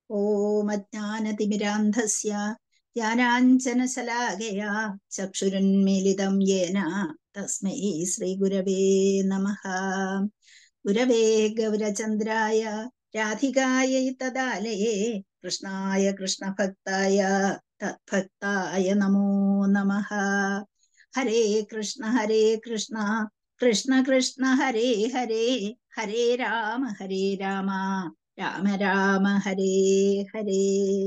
ഓം അജ്ഞാനതിമിരാന്ധസ്യ ജ്ഞാനാഞ്ജനശലാകയാ ചക്ഷുരുന്മീലിതം യേന തസ്മൈ ശ്രീഗുരവേ നമഃ ഗുരവേ ഗൗരചന്ദ്രായ രാധികായ തദാലയേ കൃഷ്ണായ കൃഷ്ണഭക്തായ തദ്ഭക്തായ നമോ നമഃ ഹരേ കൃഷ്ണ ഹരേ കൃഷ്ണ കൃഷ്ണ കൃഷ്ണ ഹരേ ഹരേ ഹരേ രാമ ഹരേ രാമ രാമ രാമ ഹരേ ഹരേ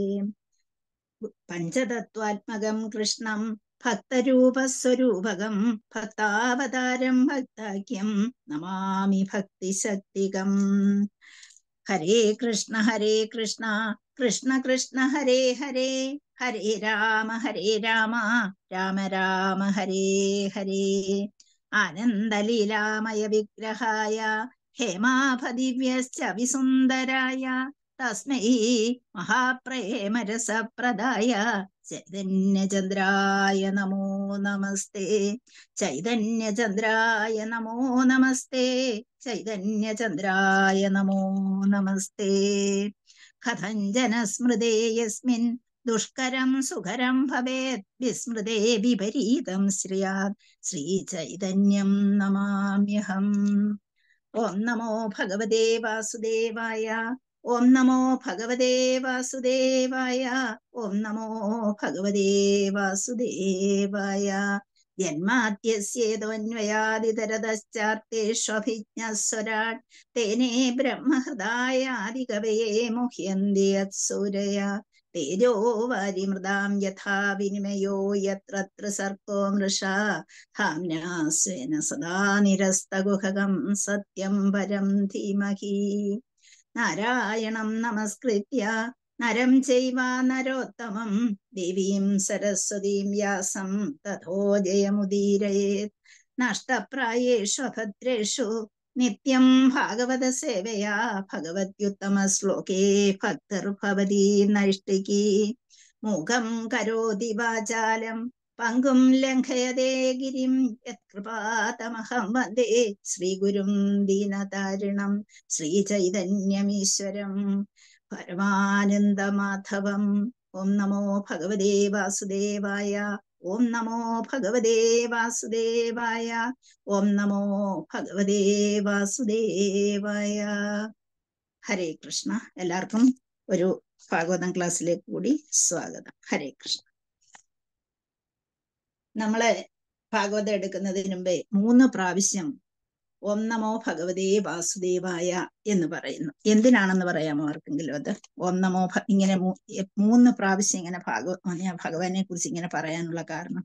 പഞ്ചതത്വാത്മകം കൃഷ്ണം ഭക്തരൂപസ്വരൂപകം ഭക്താവതാരം ഭക്താഖ്യം നമാമി ഭക്തിശക്തികം ഹരേ കൃഷ്ണ ഹരേ കൃഷ്ണ കൃഷ്ണ കൃഷ്ണ ഹരേ ഹരേ ഹരേ രാമ ഹരേ രാമ രാമ രാമ ഹരേ ഹരേ ആനന്ദലീലാമയ വിഗ്രഹായ ഹേമാഭദിവ്യശ്ച വിസുന്ദരായ തസ്മൈ മഹാപ്രേമരസപ്രദായ ചൈതന്യചന്ദ്രായ നമോ നമസ്തേ ചൈതന്യചന്ദ്രായ നമോ നമസ്തേ ചൈതന്യചന്ദ്രായ നമോ നമസ്തേ കഥഞ്ജന സ്മൃതേ യസ്മിൻ ദുഷ്കരം സുഖരം ഭവേത് വിസ്മൃതേ വിപരീതം ശ്രിയാത് ശ്രീചൈതന്യം നമാമ്യഹം ഓം നമോ ഭഗവതേ വാസുദേവായ ഓം നമോ ഭഗവതേ വാസുദേവായ ഓം നമോ ഭഗവതേ വാസുദേവായ ജന്മാദ്യസ്യേതോന്വയാദിതരതശ്ചാർത്തേഷ്വഭിജ്ഞസ്വരാട് തേനേ ബ്രഹ്മഹൃദായാദികവയെ മുഹ്യന്തി യത്സൂരയ തേജോ വാരിമൃതാം യഥാ വിനിമയോ യത്ര സർപ്പോ മൃഷാ ധാമ്നാസ്വേന സദാ നിരസ്തഗുഹകം സത്യം പരം ധീമഹി നാരായണം നമസ്കൃത്യ നരം ചൈവ നരോത്തമം ദേവീം സരസ്വതീം വ്യാസം തഥോ ജയമുദീരയേത് നഷ്ടപ്രായേഷു അഭദ്രേഷു നിത്യം ഭാഗവത സേവയാ ഭഗവത്യുത്തമ ശ്ലോകേ ഭക്തർഭവതി നൈഷ്ഠികി മൂകം കരോതി വാചാലം പങ്കും ലംഘയതേ ഗിരിം യത്കൃപാതമഹം വന്ദേ ശ്രീഗുരും ദീനതാരിണം ശ്രീചൈതന്യമീശ്വരം പരമാനന്ദമാധവം ഓം നമോ ഭഗവതേ വാസുദേവായ ഓം നമോ ഭഗവതേ വാസുദേവായ ഓം നമോ ഭഗവതേ വാസുദേവായ ഹരേ കൃഷ്ണ എല്ലാവർക്കും ഒരു ഭാഗവതം ക്ലാസ്സിലേക്ക് കൂടി സ്വാഗതം ഹരേ കൃഷ്ണ നമ്മള് ഭാഗവതം എടുക്കുന്നതിന് മുമ്പേ മൂന്ന് പ്രാവശ്യം ഓം നമോ ഭഗവതേ വാസുദേവായ എന്ന് പറയുന്നു എന്തിനാണെന്ന് പറയാമോ ആർക്കെങ്കിലും അത് ഓം നമോ ഇങ്ങനെ മൂന്ന് പ്രാവശ്യം ഇങ്ങനെ ഭാഗവ ഞാൻ ഭഗവാനെ കുറിച്ച് ഇങ്ങനെ പറയാനുള്ള കാരണം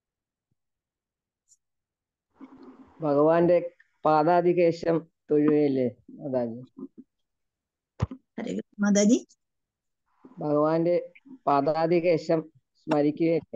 ഭഗവാന്റെ പാദാതികേശം തൊഴുകയല്ലേ മാതാജി ഹരേ മാതാജി ഭഗവാന്റെ പാദാതികേശം സ്മരിക്കുകയല്ലേ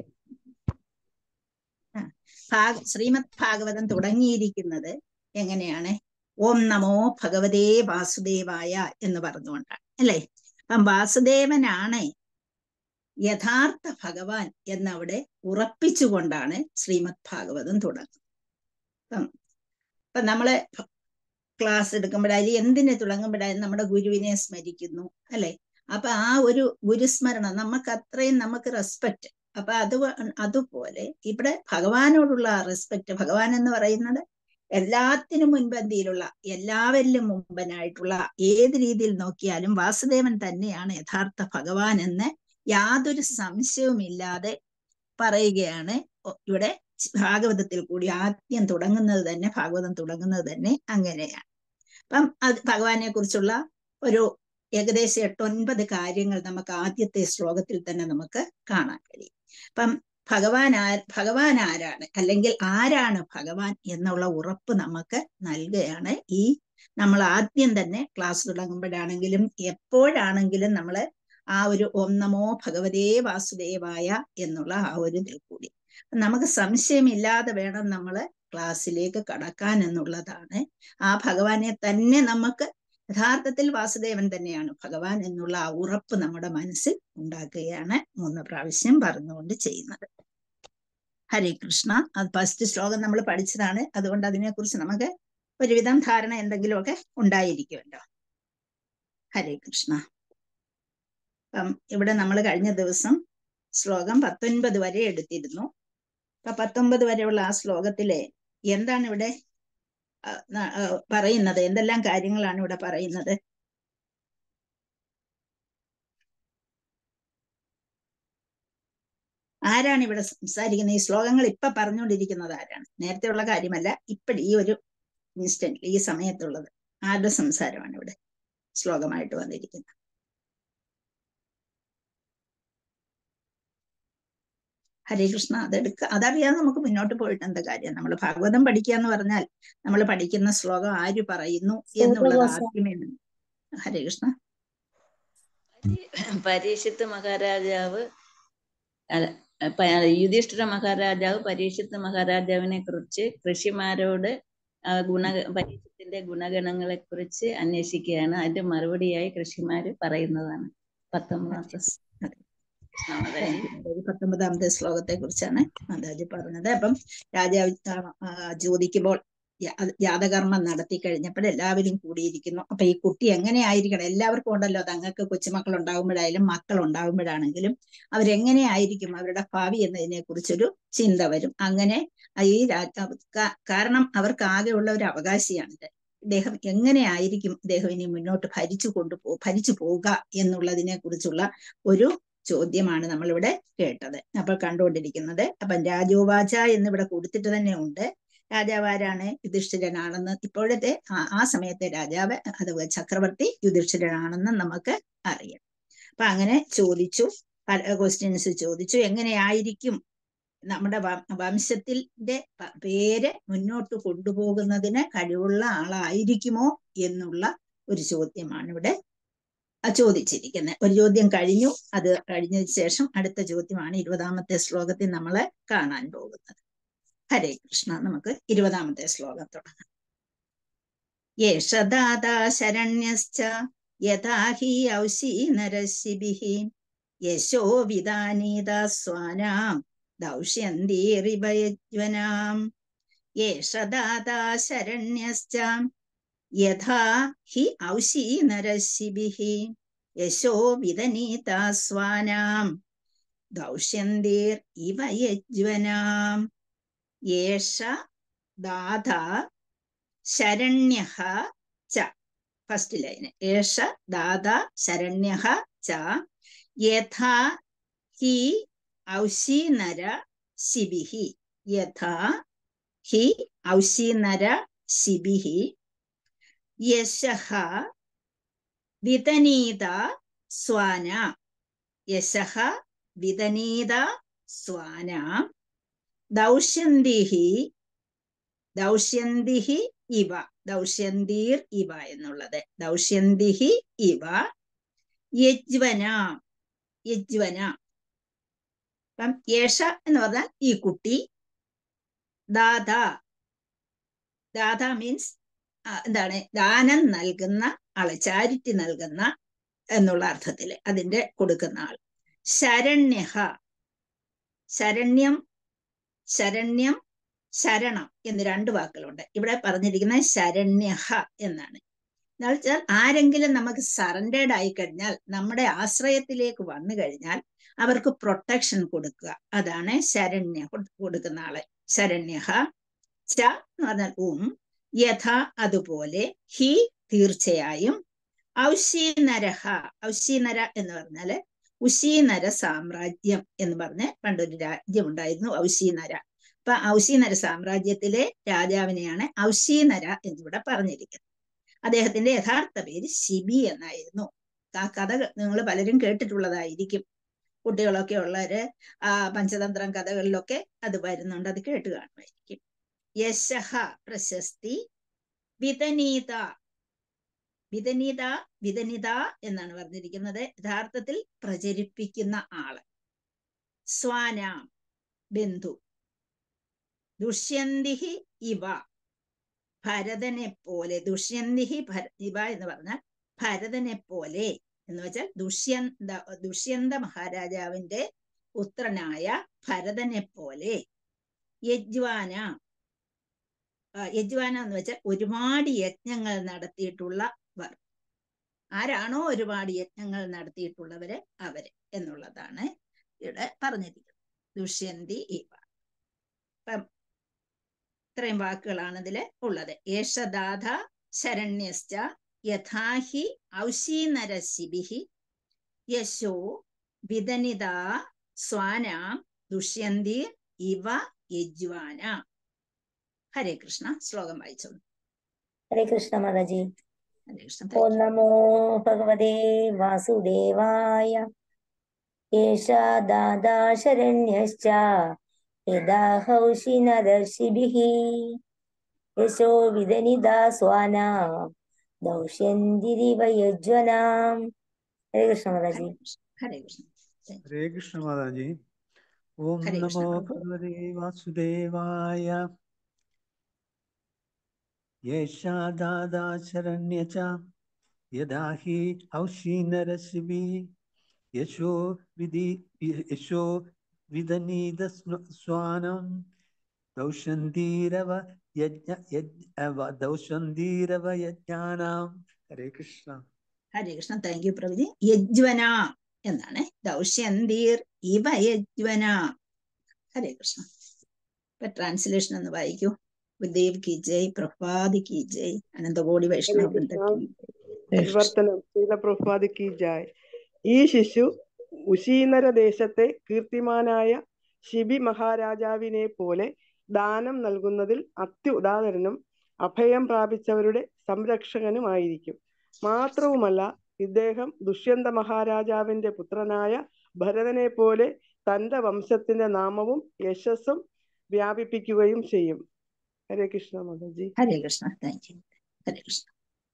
ശ്രീമദ് ഭാഗവതം തുടങ്ങിയിരിക്കുന്നത് എങ്ങനെയാണ് ഓം നമോ ഭഗവതേ വാസുദേവായ എന്ന് പറഞ്ഞുകൊണ്ടാണ് അല്ലേ അപ്പം വാസുദേവനാണ് യഥാർത്ഥ ഭഗവാൻ എന്നവിടെ ഉറപ്പിച്ചുകൊണ്ടാണ് ശ്രീമദ് ഭാഗവതം തുടങ്ങുന്നത് അപ്പം ഇപ്പൊ നമ്മള് ക്ലാസ് എടുക്കുമ്പോഴായാലും എന്തിനെ തുടങ്ങുമ്പോഴായാലും നമ്മുടെ ഗുരുവിനെ സ്മരിക്കുന്നു അല്ലെ അപ്പൊ ആ ഒരു ഗുരുസ്മരണം നമുക്ക് അത്രയും നമുക്ക് റെസ്പെക്ട് അപ്പൊ അത് അതുപോലെ ഇവിടെ ഭഗവാനോടുള്ള റെസ്പെക്ട് ഭഗവാൻ എന്ന് പറയുന്നത് എല്ലാത്തിനും മുൻപന്തിയിലുള്ള എല്ലാവരിലും മുമ്പനായിട്ടുള്ള ഏത് രീതിയിൽ നോക്കിയാലും വാസുദേവൻ തന്നെയാണ് യഥാർത്ഥ ഭഗവാൻ എന്ന് യാതൊരു സംശയവുമില്ലാതെ പറയുകയാണ് ഇവിടെ ഭാഗവതത്തിൽ കൂടി ആദ്യം തുടങ്ങുന്നത് തന്നെ ഭാഗവതം തുടങ്ങുന്നത് തന്നെ അങ്ങനെയാണ് അപ്പം അത് ഭഗവാനെ കുറിച്ചുള്ള ഒരു ഏകദേശം എട്ടൊൻപത് കാര്യങ്ങൾ നമുക്ക് ആദ്യത്തെ ശ്ലോകത്തിൽ തന്നെ നമുക്ക് കാണാൻ കഴിയും അപ്പം ഭഗവാൻ ആ ഭഗവാൻ ആരാണ് അല്ലെങ്കിൽ ആരാണ് ഭഗവാൻ എന്നുള്ള ഉറപ്പ് നമുക്ക് നൽകുകയാണ് ഈ നമ്മൾ ആദ്യം തന്നെ ക്ലാസ് തുടങ്ങുമ്പോഴാണെങ്കിലും എപ്പോഴാണെങ്കിലും നമ്മൾ ആ ഒരു ഓം നമോ ഭഗവതേ വാസുദേവായ എന്നുള്ള ആ ഒരു ഇതിൽ കൂടി നമുക്ക് സംശയമില്ലാതെ വേണം നമ്മൾ ക്ലാസ്സിലേക്ക് കടക്കാൻ എന്നുള്ളതാണ് ആ ഭഗവാനെ തന്നെ നമുക്ക് യഥാർത്ഥത്തിൽ വാസുദേവൻ തന്നെയാണ് ഭഗവാൻ എന്നുള്ള ആ ഉറപ്പ് നമ്മുടെ മനസ്സിൽ ഉണ്ടാക്കുകയാണ് മൂന്ന് പ്രാവശ്യം പറഞ്ഞുകൊണ്ട് ചെയ്യുന്നത് ഹരേ കൃഷ്ണ അത് ഫസ്റ്റ് ശ്ലോകം നമ്മൾ പഠിച്ചതാണ് അതുകൊണ്ട് അതിനെക്കുറിച്ച് നമുക്ക് ഒരുവിധം ധാരണ എന്തെങ്കിലുമൊക്കെ ഉണ്ടായിരിക്കുമല്ലോ ഹരേ കൃഷ്ണ അപ്പം ഇവിടെ നമ്മൾ കഴിഞ്ഞ ദിവസം ശ്ലോകം പത്തൊൻപത് വരെ എടുത്തിരുന്നു അപ്പൊ പത്തൊമ്പത് വരെയുള്ള ആ ശ്ലോകത്തിലെ എന്താണ് ഇവിടെ ആ, ന- ആ, പറയുന്നത് എന്തെല്ലാം കാര്യങ്ങളാണ് ഇവിടെ പറയുന്നത് ആരാണ് ഇവിടെ സംസാരിക്കുന്നത് ഈ ശ്ലോകങ്ങൾ ഇപ്പൊ പറഞ്ഞുകൊണ്ടിരിക്കുന്നത് ആരാണ് നേരത്തെയുള്ള കാര്യമല്ല ഇപ്പഴ് ഈ ഒരു ഇൻസ്റ്റന്റ് ഈ സമയത്തുള്ളത് ആരുടെ സംസാരമാണ് ഇവിടെ ശ്ലോകമായിട്ട് വന്നിരിക്കുന്നത് ഹരേ കൃഷ്ണ അതെടുക്ക അതറിയാതെ നമുക്ക് മുന്നോട്ട് പോയിട്ട് എന്താ കാര്യം നമ്മൾ ഭാഗവതം പഠിക്കുക എന്ന് പറഞ്ഞാൽ നമ്മൾ പഠിക്കുന്ന ശ്ലോകം ആര് പറയുന്നു എന്നുള്ളത് ആദ്യമേ വേണം. ഹരേ കൃഷ്ണ പരീക്ഷിത്ത് മഹാരാജാവ് അല്ല, പ- യുധിഷ്ഠിര മഹാരാജാവ് പരീക്ഷിത്ത് മഹാരാജാവിനെ കുറിച്ച് കൃഷിമാരോട് ആ, ഗുണ പരീക്ഷത്തിന്റെ ഗുണഗണങ്ങളെ കുറിച്ച് അന്വേഷിക്കുകയാണ് അതിന്റെ മറുപടിയായി കൃഷിമാര് പറയുന്നതാണ് പത്തൊമ്പതാമത്തെ അതെ. മാതാജി ഒരു പത്തൊമ്പതാമത്തെ ശ്ലോകത്തെ കുറിച്ചാണ് മാതാജി പറഞ്ഞത് അപ്പം രാജാവ് ആ, ആ, ചോദിക്കുമ്പോൾ യാ- യാതകർമ്മം നടത്തി കഴിഞ്ഞപ്പോൾ എല്ലാവരും കൂടിയിരിക്കുന്നു അപ്പൊ ഈ കുട്ടി എങ്ങനെയായിരിക്കണം എല്ലാവർക്കും ഉണ്ടല്ലോ തങ്ങൾക്ക് കൊച്ചുമക്കൾ ഉണ്ടാകുമ്പോഴായാലും മക്കൾ ഉണ്ടാകുമ്പോഴാണെങ്കിലും അവരെങ്ങനെയായിരിക്കും അവരുടെ ഭാവി എന്നതിനെ കുറിച്ചൊരു ചിന്ത വരും അങ്ങനെ ഈ രാജാവ് കാ- കാരണം അവർക്ക് ആകെയുള്ള ഒരു അവകാശിയാണിത് ഇദ്ദേഹം എങ്ങനെയായിരിക്കും ഇദ്ദേഹം ഇനി മുന്നോട്ട് ഭരിച്ചു കൊണ്ടുപോ ഭരിച്ചു പോവുക എന്നുള്ളതിനെ കുറിച്ചുള്ള ഒരു ചോദ്യമാണ് നമ്മളിവിടെ കേട്ടത് അപ്പോൾ കണ്ടുകൊണ്ടിരിക്കുന്നത് അപ്പം രാജോവാച എന്നിവിടെ കൊടുത്തിട്ട് തന്നെ ഉണ്ട് രാജാവ് ആരാണ് യുധിഷ്ഠിരനാണെന്ന് ഇപ്പോഴത്തെ ആ- ആ സമയത്തെ രാജാവ് അത് ചക്രവർത്തി യുധിഷ്ഠിരനാണെന്ന് നമുക്ക് അറിയാം അപ്പൊ അങ്ങനെ ചോദിച്ചു പല ക്വസ്റ്റ്യൻസ് ചോദിച്ചു എങ്ങനെയായിരിക്കും നമ്മുടെ വ- വംശത്തിന്റെ പ- പേര് മുന്നോട്ട് കൊണ്ടുപോകുന്നതിന് കഴിവുള്ള ആളായിരിക്കുമോ എന്നുള്ള ഒരു ചോദ്യമാണ് ഇവിടെ ആ ചോദിച്ചിരിക്കുന്നത് ഒരു ചോദ്യം കഴിഞ്ഞു അത് കഴിഞ്ഞതിന് ശേഷം അടുത്ത ചോദ്യമാണ് ഇരുപതാമത്തെ ശ്ലോകത്തിൽ നമ്മൾ കാണാൻ പോകുന്നത് ഹരേ കൃഷ്ണ നമുക്ക് ഇരുപതാമത്തെ ശ്ലോകം തുടങ്ങാം യേഷദാതാ ശരണ്യശ്ച യഥാ ഹി ഔഷീ നരശിഭിഃ യശോ വിദാനീതാ സ്വാനാം ദൗഷ്യന്തീറിവയജ്വനാം യേഷദാതാ ശരണ്യശ്ച യഥാ ഹി ഔഷീ നരശിഭിഃ യശോ വിദനീതാ സ്വാനാം ദൗഷ്യന്തീർ ഇവ യജ്വനാം യേഷ ദാത ശരണ്യഃ ച ഫസ്റ്റ് ലൈന് ഏഷ ദാത ശരണ്യഃ ച യഥാ ഹി ഔഷീനര ശിബിഃ യഥാ ഹി ഔഷീനര ശിബിഃ യശഃ വിതനീത സ്വാന യശഃ വിതനീത സ്വാന ദൗഷ്യന്തിഃ ദൗഷ്യന്തിഃ ഇവ ദൗഷ്യന്തീർ ഇവ എന്നുള്ളത് ദൗഷ്യന്തിഃ ഇവ യജ്വന യജ്വന അപ്പം യേഷ എന്ന് പറഞ്ഞാൽ ഈ കുട്ടി ദാത ദാത മീൻസ് എന്താണ് ദാനം നൽകുന്ന ആള് ചാരിറ്റി നൽകുന്ന എന്നുള്ള അർത്ഥത്തില് അതിന്റെ കൊടുക്കുന്ന ആൾ ശരണ്യഹ ശരണ്യം ശരണ്യം ശരണം എന്ന് രണ്ട് വാക്കുകളുണ്ട് ഇവിടെ പറഞ്ഞിരിക്കുന്നത് ശരണ്യഹ എന്നാണ് എന്നുവെച്ചാൽ ആരെങ്കിലും നമുക്ക് സറണ്ടേഡ് ആയി കഴിഞ്ഞാൽ നമ്മുടെ ആശ്രയത്തിലേക്ക് വന്നു കഴിഞ്ഞാൽ അവർക്ക് പ്രൊട്ടക്ഷൻ കൊടുക്കുക അതാണ് ശരണ്യ കൊടുക്കുന്ന ആളെ ശരണ്യഹ ച എന്ന് പറഞ്ഞാൽ ഉം യഥ അതുപോലെ ഹി തീർച്ചയായും ഔഷീനരഹ ഔഷീനര എന്ന് പറഞ്ഞാല് ഉശീനര സാമ്രാജ്യം എന്ന് പറഞ്ഞ് പണ്ടൊരു രാജ്യം ഉണ്ടായിരുന്നു ഔഷീനര അപ്പൊ ഔഷീനര സാമ്രാജ്യത്തിലെ രാജാവിനെയാണ് ഔഷീനര എന്നിവിടെ പറഞ്ഞിരിക്കുന്നത് അദ്ദേഹത്തിന്റെ യഥാർത്ഥ പേര് ശിബി എന്നായിരുന്നു ആ കഥ നിങ്ങൾ പലരും കേട്ടിട്ടുള്ളതായിരിക്കും കുട്ടികളൊക്കെ ഉള്ളവര് ആ പഞ്ചതന്ത്രം കഥകളിലൊക്കെ അത് വരുന്നുണ്ട് അത് കേട്ട് കാണുമായിരിക്കും യശഹ പ്രശസ്തി വിതനീത വിതനീത വിതനിത എന്നാണ് പറഞ്ഞിരിക്കുന്നത് യഥാർത്ഥത്തിൽ പ്രചരിപ്പിക്കുന്ന ആള് സ്വാന ബന്ധു ദുഷ്യന്തിഹി ഇവ ഭരതനെ പോലെ ദുഷ്യന്തിഹി ഇവ എന്ന് പറഞ്ഞാൽ ഭരതനെ പോലെ എന്ന് വെച്ചാൽ ദുഷ്യന്ത ദുഷ്യന്ത മഹാരാജാവിന്റെ പുത്രനായ ഭരതനെ പോലെ യജ്വാന യജ്വാന എന്ന് വെച്ചാൽ ഒരുപാട് യജ്ഞങ്ങൾ നടത്തിയിട്ടുള്ള വർ ആരാണോ ഒരുപാട് യജ്ഞങ്ങൾ നടത്തിയിട്ടുള്ളവര് അവര് എന്നുള്ളതാണ് ഇവിടെ പറഞ്ഞിരിക്കുന്നത് ദുഷ്യന്തി ഇവ അപ്പം ഇത്രയും വാക്കുകളാണ് ഇതിൽ ഉള്ളത് ഏഷദാഥ ശരണ്യശ്ച യഥാഹി ഔഷീനരശിഭിഹി യശോ വിദനിത സ്വാനാം ദുഷ്യന്തി ഇവ യജ്വാന ഹരേ കൃഷ്ണ ശ്ലോകം വായിച്ചോളൂ ഹരേ കൃഷ്ണ മാതാജി ഹരേ കൃഷ്ണ ഓം thank you. നമോ ഭഗവതേ വാസുദേവായ ഏഷാ ദാദാ ശരണ്യശ്ച യഥാഹൗഷി നദർഷിഭിः യശോ വിദനിതാ സ്വാനാം ദൗഷ്യന്തിരിവ യജ്വനാം ഹരേ കൃഷ്ണ മാതാജി ഹരേ കൃഷ്ണ Thank you. ഹരേ കൃഷ്ണ മാതാജി ഓം ഹരേ കൃഷ്ണ നമോ പ്രഭു. ഭഗവതേ വാസുദേവായ യേഷാ ദാദാ ശരണ്യ ച യദാ ഹി ഔഷീനരശിബി യശോ വിധി യശോ വിദനീത സ്വാനം ദൗഷന്തീരവ യജ്ഞ യജ്ഞ അവ ദൗഷന്തീരവ യജ്ഞാനാം ഹരേ കൃഷ്ണ ഹരേ കൃഷ്ണ താങ്ക് യു പ്രഭുജി യജ്വന എന്നാണ് ദൗഷ്യന്തീർ ഇവ യജ്വന ഹരേ കൃഷ്ണ ഇപ്പൊ ട്രാൻസ്ലേഷൻ ഒന്ന് വായിക്കൂ ഗുരുദേവ് കി ജയ് പ്രഭാതി കി ജയ് അനന്തകോടി വൈഷ്ണവ വൃന്ദ കി പരിവർത്തനം ശ്രീല പ്രഭുപാദ് കി ജായ് ഈ ശിശു ഉശീനര ദേശത്തെ കീർത്തിമാനായ ശിബി മഹാരാജാവിനെ പോലെ ദാനം നൽകുന്നതിൽ അത്യുദാഹരണം അഭയം പ്രാപിച്ചവരുടെ സംരക്ഷകനുമായിരിക്കും മാത്രവുമല്ല ഇദ്ദേഹം ദുഷ്യന്ത മഹാരാജാവിന്റെ പുത്രനായ ഭരതനെ പോലെ തന്റെ വംശത്തിന്റെ നാമവും യശസ്സും വ്യാപിപ്പിക്കുകയും ചെയ്യും ഹരേ കൃഷ്ണ മാതാജി ഹരേ കൃഷ്ണ താങ്ക് യു ഹരേ കൃഷ്ണ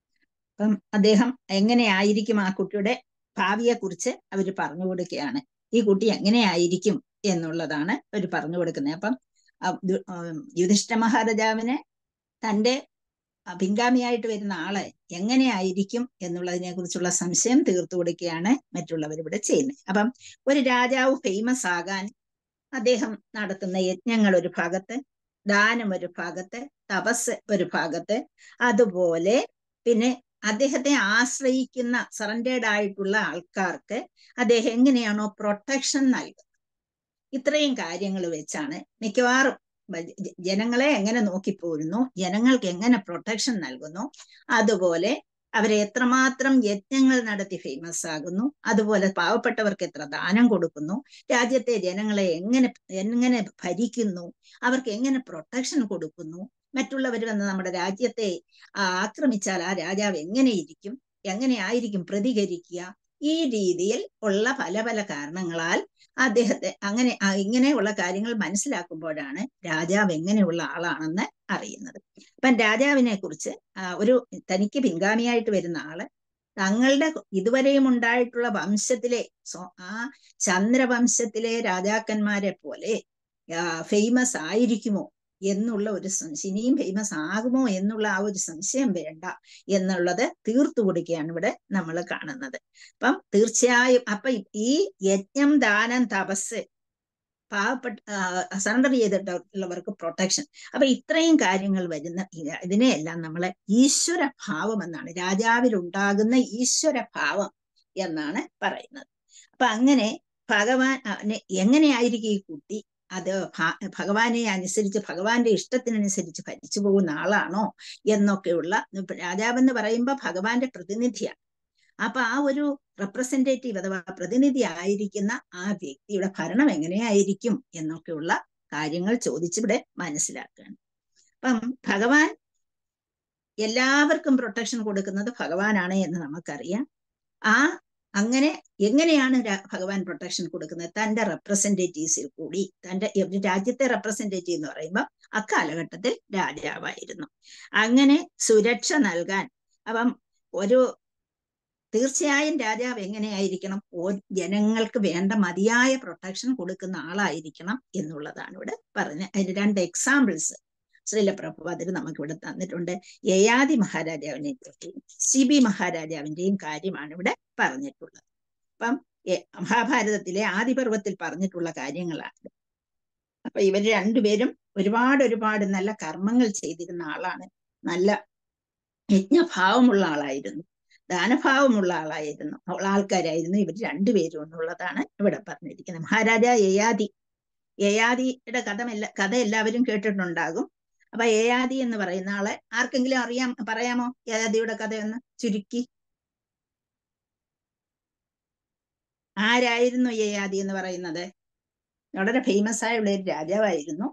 അപ്പം അദ്ദേഹം എങ്ങനെയായിരിക്കും ആ കുട്ടിയുടെ ഭാവിയെ കുറിച്ച് അവര് പറഞ്ഞു കൊടുക്കുകയാണ് ഈ കുട്ടി എങ്ങനെയായിരിക്കും എന്നുള്ളതാണ് അവർ പറഞ്ഞു കൊടുക്കുന്നത് അപ്പം ആ ദു- ആ യുധിഷ്ഠ മഹാരാജാവിന് തന്റെ ആ പിൻഗാമിയായിട്ട് വരുന്ന ആള് എങ്ങനെയായിരിക്കും എന്നുള്ളതിനെ കുറിച്ചുള്ള സംശയം തീർത്തു കൊടുക്കുകയാണ് മറ്റുള്ളവർ ഇവിടെ ചെയ്യുന്നത് അപ്പം ഒരു രാജാവ് ഫേമസ് ആകാൻ അദ്ദേഹം നടത്തുന്ന യജ്ഞങ്ങൾ ഒരു ഭാഗത്ത് ദാനം ഒരു ഭാഗത്ത് തപസ് ഒരു ഭാഗത്ത് അതുപോലെ പിന്നെ അദ്ദേഹത്തെ ആശ്രയിക്കുന്ന സറണ്ടേഡ് ആയിട്ടുള്ള ആൾക്കാർക്ക് അദ്ദേഹം എങ്ങനെയാണോ പ്രൊട്ടക്ഷൻ നൽകുന്നത് ഇത്രയും കാര്യങ്ങൾ വെച്ചാണ് മിക്കവാറും ബ- ജ- ജനങ്ങളെ എങ്ങനെ നോക്കിപ്പോരുന്നു ജനങ്ങൾക്ക് എങ്ങനെ പ്രൊട്ടക്ഷൻ നൽകുന്നു അതുപോലെ അവരെ എത്രമാത്രം യജ്ഞങ്ങൾ നടത്തി ഫേമസ് ആകുന്നു അതുപോലെ പാവപ്പെട്ടവർക്ക് എത്ര ദാനം കൊടുക്കുന്നു രാജ്യത്തെ ജനങ്ങളെ എങ്ങനെ എങ്ങനെ ഭരിക്കുന്നു അവർക്ക് എങ്ങനെ പ്രൊട്ടക്ഷൻ കൊടുക്കുന്നു മറ്റുള്ളവർ വന്ന് നമ്മുടെ രാജ്യത്തെ ആ, ആക്രമിച്ചാൽ ആ രാജാവ് എങ്ങനെയിരിക്കും എങ്ങനെയായിരിക്കും പ്രതികരിക്കുക ഈ രീതിയിൽ ഉള്ള പല പല കാരണങ്ങളാൽ അദ്ദേഹത്തെ അങ്ങനെ ആ, ഇങ്ങനെയുള്ള കാര്യങ്ങൾ മനസ്സിലാക്കുമ്പോഴാണ് രാജാവ് എങ്ങനെയുള്ള ആളാണെന്ന് അറിയുന്നത് അപ്പം രാജാവിനെ കുറിച്ച് ആ, ഒരു തനിക്ക് പിൻഗാമിയായിട്ട് വരുന്ന ആള് തങ്ങളുടെ ഇതുവരെയും ഉണ്ടായിട്ടുള്ള വംശത്തിലെ സ്വ- ആ ചന്ദ്രവംശത്തിലെ രാജാക്കന്മാരെ പോലെ ഫേമസ് ആയിരിക്കുമോ എന്നുള്ള ഒരു സംശയം ഇനിയും ഫേമസ് ആകുമോ എന്നുള്ള ആ ഒരു സംശയം വേണ്ട എന്നുള്ളത് തീർത്തു കൊടുക്കുകയാണ് ഇവിടെ നമ്മൾ കാണുന്നത് അപ്പം തീർച്ചയായും അപ്പൊ ഈ യജ്ഞം ദാനം തപസ് പാവപ്പെട്ട സറണ്ടർ ചെയ്തിട്ടുള്ളവർക്ക് പ്രൊട്ടക്ഷൻ അപ്പൊ ഇത്രയും കാര്യങ്ങൾ വരുന്ന ഇ- ഇതിനെയെല്ലാം നമ്മളെ ഈശ്വര ഭാവം എന്നാണ് രാജാവിൽ ഉണ്ടാകുന്ന ഈശ്വര ഭാവം എന്നാണ് പറയുന്നത് അപ്പൊ അങ്ങനെ ഭഗവാൻ ആ, നെ- എങ്ങനെയായിരിക്കും ഈ കുട്ടി അത് ഭ- ഭഗവാനെ അനുസരിച്ച് ഭഗവാന്റെ ഇഷ്ടത്തിനനുസരിച്ച് ഭരിച്ചു പോകുന്ന ആളാണോ എന്നൊക്കെയുള്ള ഇപ്പൊ രാജാവെന്ന് പറയുമ്പോൾ ഭഗവാന്റെ പ്രതിനിധിയാണ് അപ്പൊ ആ ഒരു റെപ്രസെന്റേറ്റീവ് അഥവാ പ്രതിനിധി ആയിരിക്കുന്ന ആ വ്യക്തിയുടെ ഭരണം എങ്ങനെയായിരിക്കും എന്നൊക്കെയുള്ള കാര്യങ്ങൾ ചോദിച്ചിവിടെ മനസ്സിലാക്കുകയാണ് അപ്പം ഭഗവാൻ എല്ലാവർക്കും പ്രൊട്ടക്ഷൻ കൊടുക്കുന്നത് ഭഗവാനാണ് എന്ന് നമുക്കറിയാം ആ അങ്ങനെ എങ്ങനെയാണ് രാ- ഭഗവാൻ പ്രൊട്ടക്ഷൻ കൊടുക്കുന്നത് തന്റെ റെപ്രസെന്റേറ്റീവ്സിൽ കൂടി തന്റെ ഒരു രാജ്യത്തെ റെപ്രസെന്റേറ്റീവ് എന്ന് പറയുമ്പോൾ അക്കാലഘട്ടത്തിൽ രാജാവായിരുന്നു അങ്ങനെ സുരക്ഷ നൽകാൻ അപ്പം ഒരു തീർച്ചയായും രാജാവ് എങ്ങനെയായിരിക്കണം ഓ ജനങ്ങൾക്ക് വേണ്ട മതിയായ പ്രൊട്ടക്ഷൻ കൊടുക്കുന്ന ആളായിരിക്കണം എന്നുള്ളതാണ് ഇവിടെ പറഞ്ഞ അതിന് രണ്ട് എക്സാമ്പിൾസ് ശ്രീല പ്രഭുപാദർ നമുക്ക് ഇവിടെ തന്നിട്ടുണ്ട് യയാതി മഹാരാജാവിനെയും സിബി മഹാരാജാവിന്റെയും കാര്യമാണ് ഇവിടെ പറഞ്ഞിട്ടുള്ളത് അപ്പം എ- മഹാഭാരതത്തിലെ ആദിപർവത്തിൽ പറഞ്ഞിട്ടുള്ള കാര്യങ്ങളാണ് അപ്പൊ ഇവർ രണ്ടുപേരും ഒരുപാട് ഒരുപാട് നല്ല കർമ്മങ്ങൾ ചെയ്തിരുന്ന ആളാണ് നല്ല യജ്ഞഭാവമുള്ള ആളായിരുന്നു ദാനഭാവമുള്ള ആളായിരുന്നു ഉള്ള ആൾക്കാരായിരുന്നു ഇവർ രണ്ടുപേരും എന്നുള്ളതാണ് ഇവിടെ പറഞ്ഞിരിക്കുന്നത് മഹാരാജ യയാതി യയാതിയുടെ കഥ എല്ലാ കഥ എല്ലാവരും കേട്ടിട്ടുണ്ടാകും അപ്പൊ യയാതി എന്ന് പറയുന്ന ആളെ ആർക്കെങ്കിലും അറിയാം പറയാമോ യയാതിയുടെ കഥയൊന്ന് ചുരുക്കി ആരായിരുന്നു യയാതി എന്ന് പറയുന്നത് വളരെ ഫേമസ് ആയുള്ള ഒരു രാജാവായിരുന്നു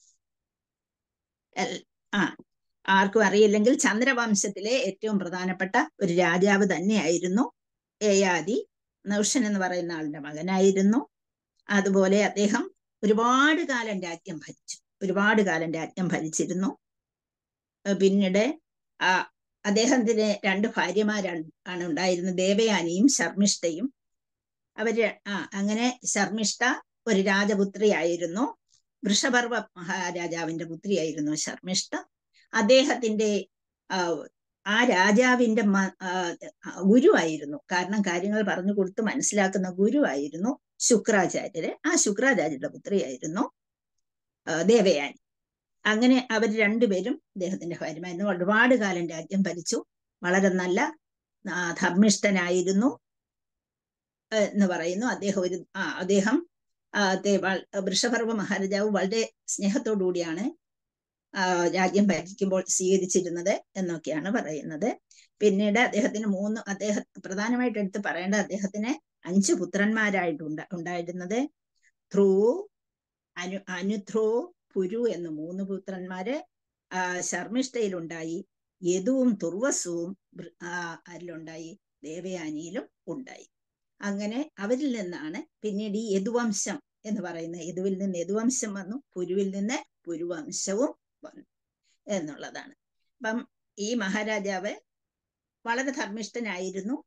എൽ- ആ ആർക്കും അറിയില്ലെങ്കിൽ ചന്ദ്രവംശത്തിലെ ഏറ്റവും പ്രധാനപ്പെട്ട ഒരു രാജാവ് തന്നെയായിരുന്നു യയാതി നൗഷൻ എന്ന് പറയുന്ന ആളുടെ മകനായിരുന്നു അതുപോലെ അദ്ദേഹം ഒരുപാട് കാലം രാജ്യം ഭരിച്ചു ഒരുപാട് കാലം രാജ്യം ഭരിച്ചിരുന്നു ഏഹ് പിന്നീട് ആ അദ്ദേഹത്തിന് രണ്ട് ഭാര്യമാരാണ് ആണ് ഉണ്ടായിരുന്നത് ദേവയാനിയും ശർമ്മിഷ്ഠയും അവര് ആ അങ്ങനെ ശർമ്മിഷ്ഠ ഒരു രാജപുത്രിയായിരുന്നു വൃഷപർവ മഹാരാജാവിന്റെ പുത്രിയായിരുന്നു ശർമ്മിഷ്ഠ അദ്ദേഹത്തിന്റെ ആ, ആ രാജാവിന്റെ മ- ആ, ഗുരുവായിരുന്നു കാരണം കാര്യങ്ങൾ പറഞ്ഞു കൊടുത്ത് മനസ്സിലാക്കുന്ന ഗുരുവായിരുന്നു ശുക്രാചാര്യര് ആ ശുക്രാചാര്യരുടെ പുത്രിയായിരുന്നു ആ, ദേവയാനി അങ്ങനെ അവർ രണ്ടുപേരും അദ്ദേഹത്തിന്റെ ഭാര്യമായിരുന്നു ഒരുപാട് കാലം രാജ്യം ഭരിച്ചു വളരെ നല്ല ആ, ധർമ്മിഷ്ഠനായിരുന്നു ഏഹ് എന്ന് പറയുന്നു അദ്ദേഹം ഒരു ആ അദ്ദേഹം ആ, തെ- വ- വൃഷഭർവ മഹാരാജാവ് വളരെ സ്നേഹത്തോടു കൂടിയാണ് ആ, രാജ്യം ഭരിക്കുമ്പോൾ സ്വീകരിച്ചിരുന്നത് എന്നൊക്കെയാണ് പറയുന്നത് പിന്നീട് അദ്ദേഹത്തിന് മൂന്ന് അദ്ദേഹം പ്രധാനമായിട്ട് എടുത്ത് പറയേണ്ട അദ്ദേഹത്തിന് അഞ്ച് പുത്രന്മാരായിട്ടുണ്ട് ഉണ്ടായിരുന്നത് ധ്രു അനു അനുധ്രു പുരു എന്ന് മൂന്ന് പുത്രന്മാര് ആ, ശർമ്മിഷ്ഠയിലുണ്ടായി യദുവും തുർവസുവും വൃ- ആ, ആരിലുണ്ടായി ദേവയാനിയിലും ഉണ്ടായി അങ്ങനെ അവരിൽ നിന്നാണ് പിന്നീട് ഈ യദുവംശം എന്ന് പറയുന്ന യദുവിൽ നിന്ന് യദുവംശം വന്നു പുരുവിൽ നിന്ന് പുരുവംശവും വന്നു എന്നുള്ളതാണ് അപ്പം ഈ മഹാരാജാവ് വളരെ ധർമ്മിഷ്ഠനായിരുന്നു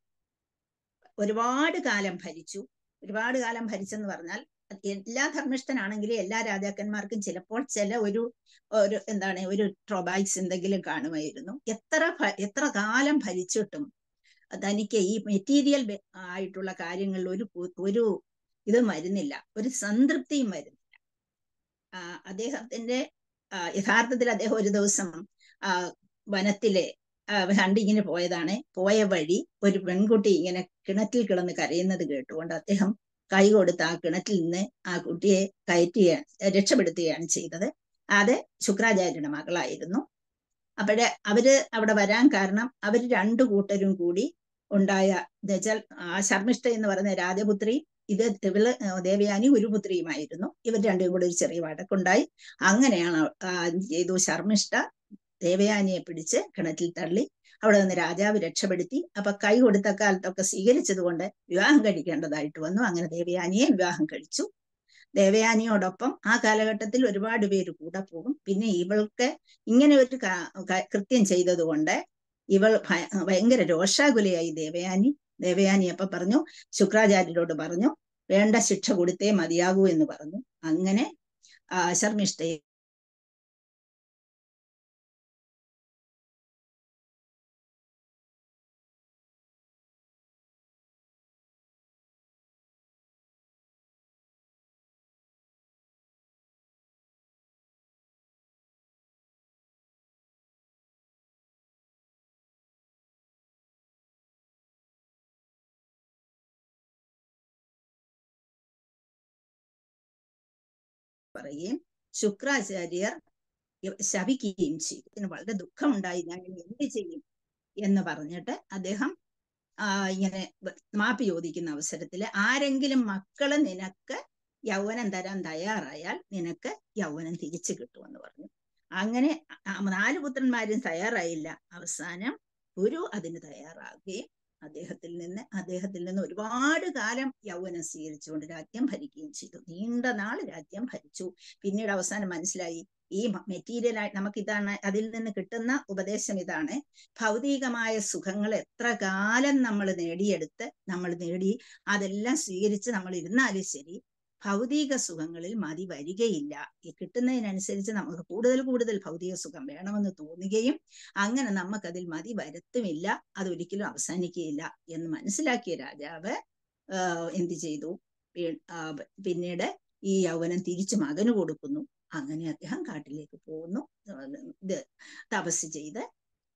ഒരുപാട് കാലം ഭരിച്ചു ഒരുപാട് കാലം ഭരിച്ചെന്ന് പറഞ്ഞാൽ എല്ലാ ധർമ്മിഷ്ഠനാണെങ്കിലും എല്ലാ രാജാക്കന്മാർക്കും ചിലപ്പോൾ ചില ഒരു ഒരു എന്താണ് ഒരു ട്രോബാക്സ് എന്തെങ്കിലും കാണുമായിരുന്നു എത്ര ഭ- എത്ര കാലം ഭരിച്ചിട്ടും തനിക്ക് ഈ മെറ്റീരിയൽ ആയിട്ടുള്ള കാര്യങ്ങളിൽ ഒരു പു- ഒരു ഇതും വരുന്നില്ല ഒരു സംതൃപ്തിയും വരുന്നില്ല ആ, അദ്ദേഹത്തിന്റെ ആ, യഥാർത്ഥത്തിൽ അദ്ദേഹം ഒരു ദിവസം ആ, വനത്തിലെ ഹണ്ടിങ്ങിന് പോയതാണ് പോയ വഴി ഒരു പെൺകുട്ടി ഇങ്ങനെ കിണറ്റിൽ കിടന്ന് കരയുന്നത് കേട്ടുകൊണ്ട് അദ്ദേഹം കൈ കൊടുത്ത് ആ കിണറ്റിൽ നിന്ന് ആ കുട്ടിയെ കയറ്റുകയാണ് രക്ഷപ്പെടുത്തുകയാണ് ചെയ്തത് അത് ശുക്രാചാര്യയുടെ മകളായിരുന്നു അപ്പോഴ് അവര് അവിടെ വരാൻ കാരണം അവര് രണ്ടു കൂട്ടരും കൂടി ഉണ്ടായ എന്നുവെച്ചാൽ ആ ശർമ്മിഷ്ഠ എന്ന് പറയുന്ന രാജപുത്രി ഇത് ഇവള് ദേവയാനി ഗുരുപുത്രിയുമായിരുന്നു ഇവർ രണ്ടും കൂടി ഒരു ചെറിയ വഴക്കുണ്ടായി അങ്ങനെയാണ് ആ ചെയ്തു ശർമ്മിഷ്ഠ ദേവയാനിയെ പിടിച്ച് കിണറ്റിൽ തള്ളി അവിടെ നിന്ന് രാജാവ് രക്ഷപ്പെടുത്തി അപ്പൊ കൈ കൊടുത്ത കാലത്തൊക്കെ സ്വീകരിച്ചത് കൊണ്ട് വിവാഹം കഴിക്കേണ്ടതായിട്ട് വന്നു അങ്ങനെ ദേവയാനിയെ വിവാഹം കഴിച്ചു ദേവയാനിയോടൊപ്പം ആ കാലഘട്ടത്തിൽ ഒരുപാട് പേര് കൂടെ പോകും പിന്നെ ഇവൾക്ക് ഇങ്ങനെ ഒരു കാ- ക- കൃത്യം ചെയ്തത് കൊണ്ട് ഇവൾ ഭയ- ഭയങ്കര രോഷാകുലയായി ദേവയാനി ദേവയാനി അപ്പൊ പറഞ്ഞു ശുക്രാചാര്യരോട് പറഞ്ഞു വേണ്ട ശിക്ഷ കൊടുത്തേ മതിയാകൂ എന്ന് പറഞ്ഞു അങ്ങനെ ആ ശർമ്മിഷ്ഠയെ പറയുകയും ശുക്രാചാര്യർ ഇവ- ശപിക്കുകയും ചെയ്തു ഇതിന് വളരെ ദുഃഖമുണ്ടായി ഞാൻ ഇനി എന്ത് ചെയ്യും എന്ന് പറഞ്ഞിട്ട് അദ്ദേഹം ആ, ഇങ്ങനെ വ- മാപ്പ് ചോദിക്കുന്ന അവസരത്തിൽ ആരെങ്കിലും മക്കള് നിനക്ക് യൗവനം തരാൻ തയ്യാറായാൽ നിനക്ക് യൗവനം തിരിച്ചു കിട്ടുമെന്ന് പറഞ്ഞു അങ്ങനെ ആ നാല് പുത്രന്മാരും തയ്യാറായില്ല അവസാനം ഗുരു അതിന് തയ്യാറാകുകയും അദ്ദേഹത്തിൽ നിന്ന് അദ്ദേഹത്തിൽ നിന്ന് ഒരുപാട് കാലം യൗവനം സ്വീകരിച്ചുകൊണ്ട് രാജ്യം ഭരിക്കുകയും ചെയ്തു നീണ്ട നാൾ രാജ്യം ഭരിച്ചു പിന്നീട് അവസാനം മനസ്സിലായി ഈ മെറ്റീരിയൽ ആയി നമുക്ക് ഇതാണ് അതിൽ നിന്ന് കിട്ടുന്ന ഉപദേശം ഇതാണ് ഭൗതികമായ സുഖങ്ങൾ എത്ര കാലം നമ്മൾ നേടിയെടുത്ത് നമ്മൾ നേടി അതെല്ലാം സ്വീകരിച്ച് നമ്മൾ ഇരുന്നാലും ശരി ഭൗതിക സുഖങ്ങളിൽ മതി വരികയില്ല ഈ കിട്ടുന്നതിനനുസരിച്ച് നമുക്ക് കൂടുതൽ കൂടുതൽ ഭൗതിക സുഖം വേണമെന്ന് തോന്നുകയും അങ്ങനെ നമുക്കതിൽ മതി വരുത്തുമില്ല അതൊരിക്കലും അവസാനിക്കുകയില്ല എന്ന് മനസ്സിലാക്കിയ രാജാവ് ആഹ് എന്ത് ചെയ്തു പി- ആഹ് പിന്നീട് ഈ യൗവനം തിരിച്ചു മകന് കൊടുക്കുന്നു അങ്ങനെ അദ്ദേഹം കാട്ടിലേക്ക് പോകുന്നു ആഹ് ഇത് തപസ് ചെയ്ത്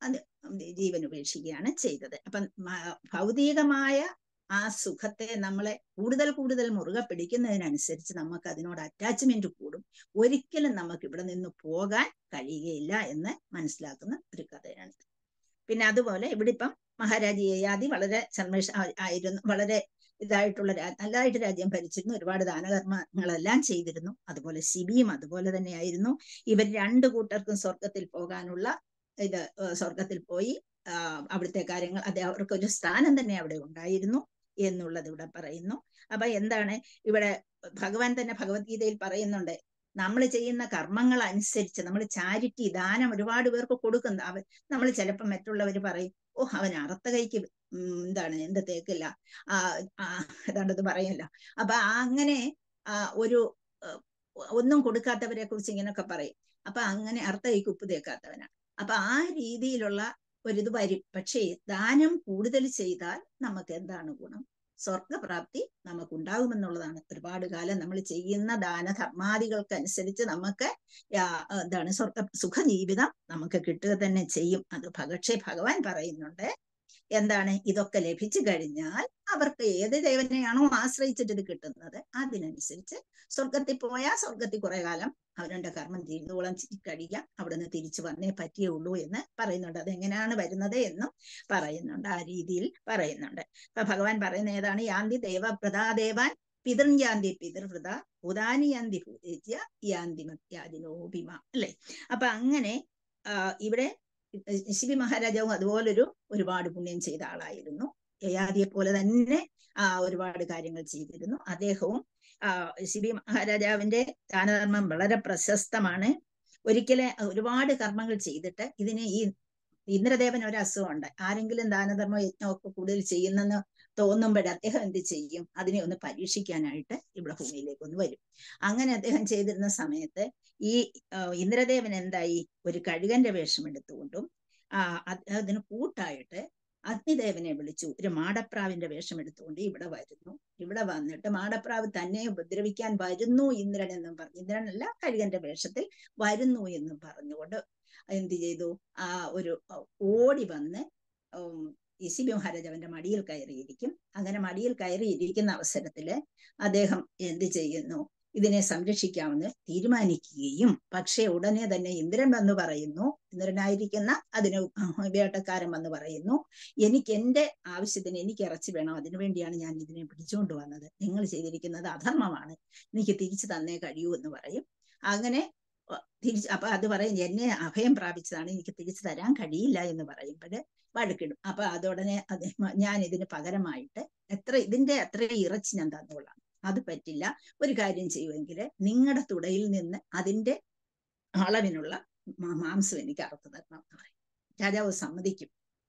അത് ജീവൻ ഉപേക്ഷിക്കുകയാണ് ചെയ്തത് അപ്പം മ- ഭൗതികമായ ആ സുഖത്തെ നമ്മളെ കൂടുതൽ കൂടുതൽ മുറുകെ പിടിക്കുന്നതിനനുസരിച്ച് നമുക്ക് അതിനോട് അറ്റാച്ച്മെന്റ് കൂടും ഒരിക്കലും നമുക്ക് ഇവിടെ നിന്ന് പോകാൻ കഴിയുകയില്ല എന്ന് മനസ്സിലാക്കുന്ന ഒരു കഥയാണ് പിന്നെ അതുപോലെ ഇവിടെ ഇപ്പം മഹാരാജി യയാതി വളരെ സന്മേഷ ആ- ആയിരുന്നു വളരെ ഇതായിട്ടുള്ള രാ- നല്ലതായിട്ട് രാജ്യം ഭരിച്ചിരുന്നു ഒരുപാട് ദാനകർമ്മങ്ങളെല്ലാം ചെയ്തിരുന്നു അതുപോലെ ശിബിയും അതുപോലെ തന്നെയായിരുന്നു ഇവർ രണ്ടു കൂട്ടർക്കും സ്വർഗത്തിൽ പോകാനുള്ള ഇത് ഏഹ് സ്വർഗത്തിൽ പോയി ആ, അവിടുത്തെ കാര്യങ്ങൾ അത് അവർക്ക് ഒരു സ്ഥാനം തന്നെ അവിടെ ഉണ്ടായിരുന്നു എന്നുള്ളത് ഇവിടെ പറയുന്നു അപ്പൊ എന്താണ് ഇവിടെ ഭഗവാൻ തന്നെ ഭഗവത്ഗീതയിൽ പറയുന്നുണ്ട് നമ്മൾ ചെയ്യുന്ന കർമ്മങ്ങൾ അനുസരിച്ച് നമ്മൾ ചാരിറ്റി ദാനം ഒരുപാട് പേർക്ക് കൊടുക്കുന്ന അവ നമ്മൾ ചിലപ്പോൾ മറ്റുള്ളവർ പറയും ഓ അവൻ അറുത്ത കൈക്ക് ഉം, എന്താണ് എന്ത് തേക്കില്ല ആ ആ, ഏതാണ്ടത് പറയല്ല അപ്പൊ ആ അങ്ങനെ ആ, ഒരു ഏഹ്, ഒന്നും കൊടുക്കാത്തവരെ കുറിച്ച് ഇങ്ങനൊക്കെ പറയും അപ്പൊ അങ്ങനെ അർത്ഥ കൈക്ക് ഉപ്പ് തേക്കാത്തവനാണ് അപ്പൊ ആ രീതിയിലുള്ള ഒരിത് വരും പക്ഷേ ദാനം കൂടുതൽ ചെയ്താൽ നമുക്ക് എന്താണ് ഗുണം സ്വർഗപ്രാപ്തി നമുക്ക് ഉണ്ടാകുമെന്നുള്ളതാണ് ഒരുപാട് കാലം നമ്മൾ ചെയ്യുന്ന ദാന ധർമാദികൾക്കനുസരിച്ച് നമുക്ക് യാ- എന്താണ് സ്വർഗ സുഖജീവിതം നമുക്ക് കിട്ടുക തന്നെ ചെയ്യും അത് പക്ഷേ ഭഗവാൻ പറയുന്നുണ്ട് എന്താണ് ഇതൊക്കെ ലഭിച്ചു കഴിഞ്ഞാൽ അവർക്ക് ഏത് ദേവനെയാണോ ആശ്രയിച്ചിട്ട് ഇത് കിട്ടുന്നത് അതിനനുസരിച്ച് സ്വർഗത്തിൽ പോയാൽ സ്വർഗത്തിൽ കുറെ കാലം അവരുടെ കർമ്മം തീർന്നോളം കഴിയാം അവിടുന്ന് തിരിച്ചു വന്നേ പറ്റിയുള്ളൂ എന്ന് പറയുന്നുണ്ട് അതെങ്ങനെയാണ് വരുന്നത് എന്നും പറയുന്നുണ്ട് ആ രീതിയിൽ പറയുന്നുണ്ട് അപ്പൊ ഭഗവാൻ പറയുന്ന ഏതാണ് യാന്തി ദേവപ്രദാദേവാൻ പിതൃയാന്തി പിതൃവൃത ഉദാനി യാന്തി ഭൂതേജ്യ യാന്തി മത്യാദിനോപിമ അല്ലെ അപ്പൊ അങ്ങനെ ആ, ഇവിടെ ശിവി മഹാരാജാവും അതുപോലൊരു ഒരുപാട് പുണ്യം ചെയ്ത ആളായിരുന്നു യയാദിയെ പോലെ തന്നെ ആ ഒരുപാട് കാര്യങ്ങൾ ചെയ്തിരുന്നു അദ്ദേഹവും ആ ശിവി മഹാരാജാവിന്റെ ദാനധർമ്മം വളരെ പ്രശസ്തമാണ് ഒരിക്കലെ ഒരുപാട് കർമ്മങ്ങൾ ചെയ്തിട്ട് ഇതിന് ഈ ഇന്ദ്രദേവൻ ഒരു അസുഖമുണ്ട് ആരെങ്കിലും ദാനധർമ്മ യജ്ഞമൊക്കെ കൂടുതൽ ചെയ്യുന്നെന്ന് തോന്നുമ്പോഴേ അദ്ദേഹം എന്ത് ചെയ്യും അതിനെ ഒന്ന് പരീക്ഷിക്കാനായിട്ട് ഇവിടെ ഭൂമിയിലേക്ക് ഒന്ന് വരും അങ്ങനെ അദ്ദേഹം ചെയ്തിരുന്ന സമയത്ത് ഈ ആ, ഇന്ദ്രദേവൻ എന്തായി ഒരു കഴുകന്റെ വേഷം എടുത്തുകൊണ്ടും ആ അത് അതിന് കൂട്ടായിട്ട് അഗ്നിദേവനെ വിളിച്ചു ഒരു മാടപ്രാവിന്റെ വേഷം എടുത്തുകൊണ്ട് ഇവിടെ വരുന്നു ഇവിടെ വന്നിട്ട് മാടപ്രാവ് തന്നെ ഉപദ്രവിക്കാൻ വരുന്നു ഇന്ദ്രൻ എന്നും പറഞ്ഞു ഇന്ദ്രനല്ല കഴുകന്റെ വേഷത്തിൽ വരുന്നു എന്നും പറഞ്ഞുകൊണ്ട് എന്ത് ചെയ്തു ആ ഒരു അഹ് ഓടി വന്ന് ഉം, ഈ ശിബി മഹാരാജാവിന്റെ മടിയിൽ കയറിയിരിക്കും അങ്ങനെ മടിയിൽ കയറിയിരിക്കുന്ന അവസരത്തില് അദ്ദേഹം എന്ത് ചെയ്യുന്നു ഇതിനെ സംരക്ഷിക്കാമെന്ന് തീരുമാനിക്കുകയും പക്ഷേ ഉടനെ തന്നെ ഇന്ദ്രൻ വന്ന് പറയുന്നു ഇന്ദ്രനായിരിക്കുന്ന അതിന് വേട്ടക്കാരൻ വന്ന് പറയുന്നു എനിക്ക് എന്റെ ആവശ്യത്തിന് എനിക്ക് ഇറച്ചി വേണം അതിനു വേണ്ടിയാണ് ഞാൻ ഇതിനെ പിടിച്ചുകൊണ്ട് വന്നത് നിങ്ങൾ ചെയ്തിരിക്കുന്നത് അധർമ്മമാണ് എനിക്ക് തിരിച്ചു തന്നേ കഴിയൂ എന്ന് പറയും അങ്ങനെ അഹ് തിരിച്ച് അപ്പൊ അത് പറയും എന്നെ അഭയം പ്രാപിച്ചതാണ് എനിക്ക് തിരിച്ചു തരാൻ കഴിയില്ല എന്ന് പറയുമ്പോൾ വഴക്കിടും അപ്പൊ അതുടനെ അത് ഞാൻ ഇതിന് പകരമായിട്ട് എത്ര ഇതിന്റെ അത്ര ഇറച്ചി ഞാൻ തന്നോളാം അത് പറ്റില്ല ഒരു കാര്യം ചെയ്യുമെങ്കിൽ നിങ്ങളുടെ തുടയിൽ നിന്ന് അതിന്റെ അളവിനുള്ള മാ- മാംസം എനിക്ക് അറുത്ത് തരണം എന്ന് പറയും രാജാവ് സമ്മതിക്കും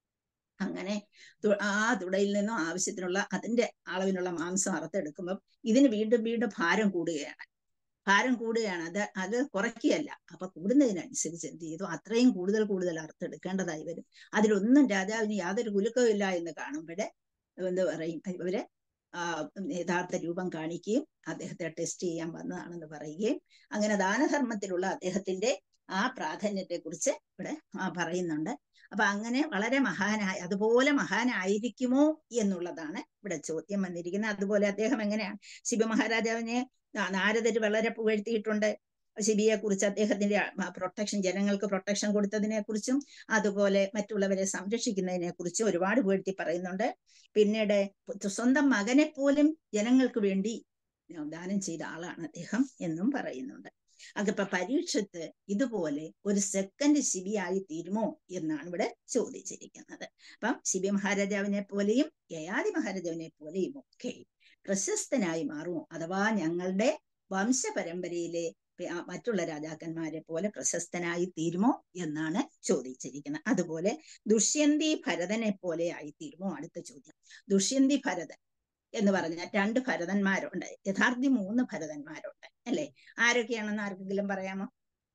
അങ്ങനെ തു- ആ തുടയിൽ നിന്നും ആവശ്യത്തിനുള്ള അതിന്റെ അളവിനുള്ള മാംസം അറുത്തെടുക്കുമ്പോൾ ഇതിന് വീണ്ടും വീണ്ടും ഭാരം കൂടുകയാണ് ഭാരം കൂടുകയാണ് അത് അത് കുറയ്ക്കുകയല്ല അപ്പൊ കൂടുന്നതിനനുസരിച്ച് എന്ത് ചെയ്തു അത്രയും കൂടുതൽ കൂടുതൽ അറുത്തെടുക്കേണ്ടതായി വരും അതിലൊന്നും രാജാവിന് യാതൊരു കുലുക്കവും ഇല്ല എന്ന് കാണുമ്പോഴേ എന്ത് പറയും ഇവര് ആ യഥാർത്ഥ രൂപം കാണിക്കുകയും അദ്ദേഹത്തെ ടെസ്റ്റ് ചെയ്യാൻ വന്നതാണെന്ന് പറയുകയും അങ്ങനെ ദാനധർമ്മത്തിലുള്ള അദ്ദേഹത്തിന്റെ ആ പ്രാധാന്യത്തെ കുറിച്ച് ഇവിടെ ആ പറയുന്നുണ്ട് അപ്പൊ അങ്ങനെ വളരെ മഹാനായ അതുപോലെ മഹാനായിരിക്കുമോ എന്നുള്ളതാണ് ഇവിടെ ചോദ്യം വന്നിരിക്കുന്നത് അതുപോലെ അദ്ദേഹം എങ്ങനെയാണ് ശിവ മഹാരാജാവിനെ നാ- നാരദര് വളരെ പുകഴ്ത്തിയിട്ടുണ്ട് ശിബിയെ കുറിച്ച് അദ്ദേഹത്തിന്റെ പ്രൊട്ടക്ഷൻ ജനങ്ങൾക്ക് പ്രൊട്ടക്ഷൻ കൊടുത്തതിനെ കുറിച്ചും അതുപോലെ മറ്റുള്ളവരെ സംരക്ഷിക്കുന്നതിനെ കുറിച്ചും ഒരുപാട് പുകഴ്ത്തി പറയുന്നുണ്ട് പിന്നീട് സ്വന്തം മകനെ പോലും ജനങ്ങൾക്ക് വേണ്ടി ദാനം ചെയ്ത ആളാണ് അദ്ദേഹം എന്നും പറയുന്നുണ്ട് അതിപ്പോ പരീക്ഷത്ത് ഇതുപോലെ ഒരു സെക്കൻഡ് ശിബിയായി തീരുമോ എന്നാണ് ഇവിടെ ചോദിച്ചിരിക്കുന്നത് അപ്പം ശിബി മഹാരാജാവിനെ പോലെയും യയാതി മഹാരാജാവിനെ പോലെയും ഒക്കെ പ്രശസ്തനായി മാറുമോ അഥവാ ഞങ്ങളുടെ വംശപരമ്പരയിലെ പി- ആ മറ്റുള്ള രാജാക്കന്മാരെ പോലെ പ്രശസ്തനായി തീരുമോ എന്നാണ് ചോദിച്ചിരിക്കുന്നത് അതുപോലെ ദുഷ്യന്തി ഭരതനെ പോലെ ആയി തീരുമോ അടുത്ത ചോദ്യം ദുഷ്യന്തി ഭരതൻ എന്ന് പറഞ്ഞാൽ രണ്ട് ഭരതന്മാരുണ്ട് യഥാർത്ഥി മൂന്ന് ഭരതന്മാരുണ്ട് അല്ലെ ആരൊക്കെയാണെന്ന് ആർക്കെങ്കിലും പറയാമോ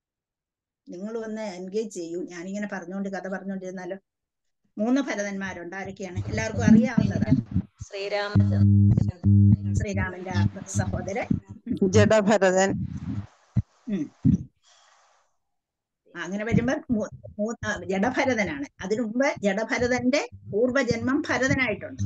നിങ്ങൾ ഒന്ന് എൻഗേജ് ചെയ്യൂ ഞാനിങ്ങനെ പറഞ്ഞുകൊണ്ട് കഥ പറഞ്ഞുകൊണ്ടിരുന്നാലോ മൂന്ന് ഭരതന്മാരുണ്ട് ആരൊക്കെയാണ് എല്ലാവർക്കും അറിയാവുന്നതാണ് ശ്രീരാമചന്ദ്രൻ ശ്രീരാമന്റെ സഹോദരൻ ജഡഭരതൻ ഉം. അങ്ങനെ വരുമ്പോ മൂ- മൂ- ആ, ജഡഭരതനാണ് അതിനു മുമ്പ് ജഡഭരതന്റെ പൂർവജന്മം ഭരതനായിട്ടുണ്ട്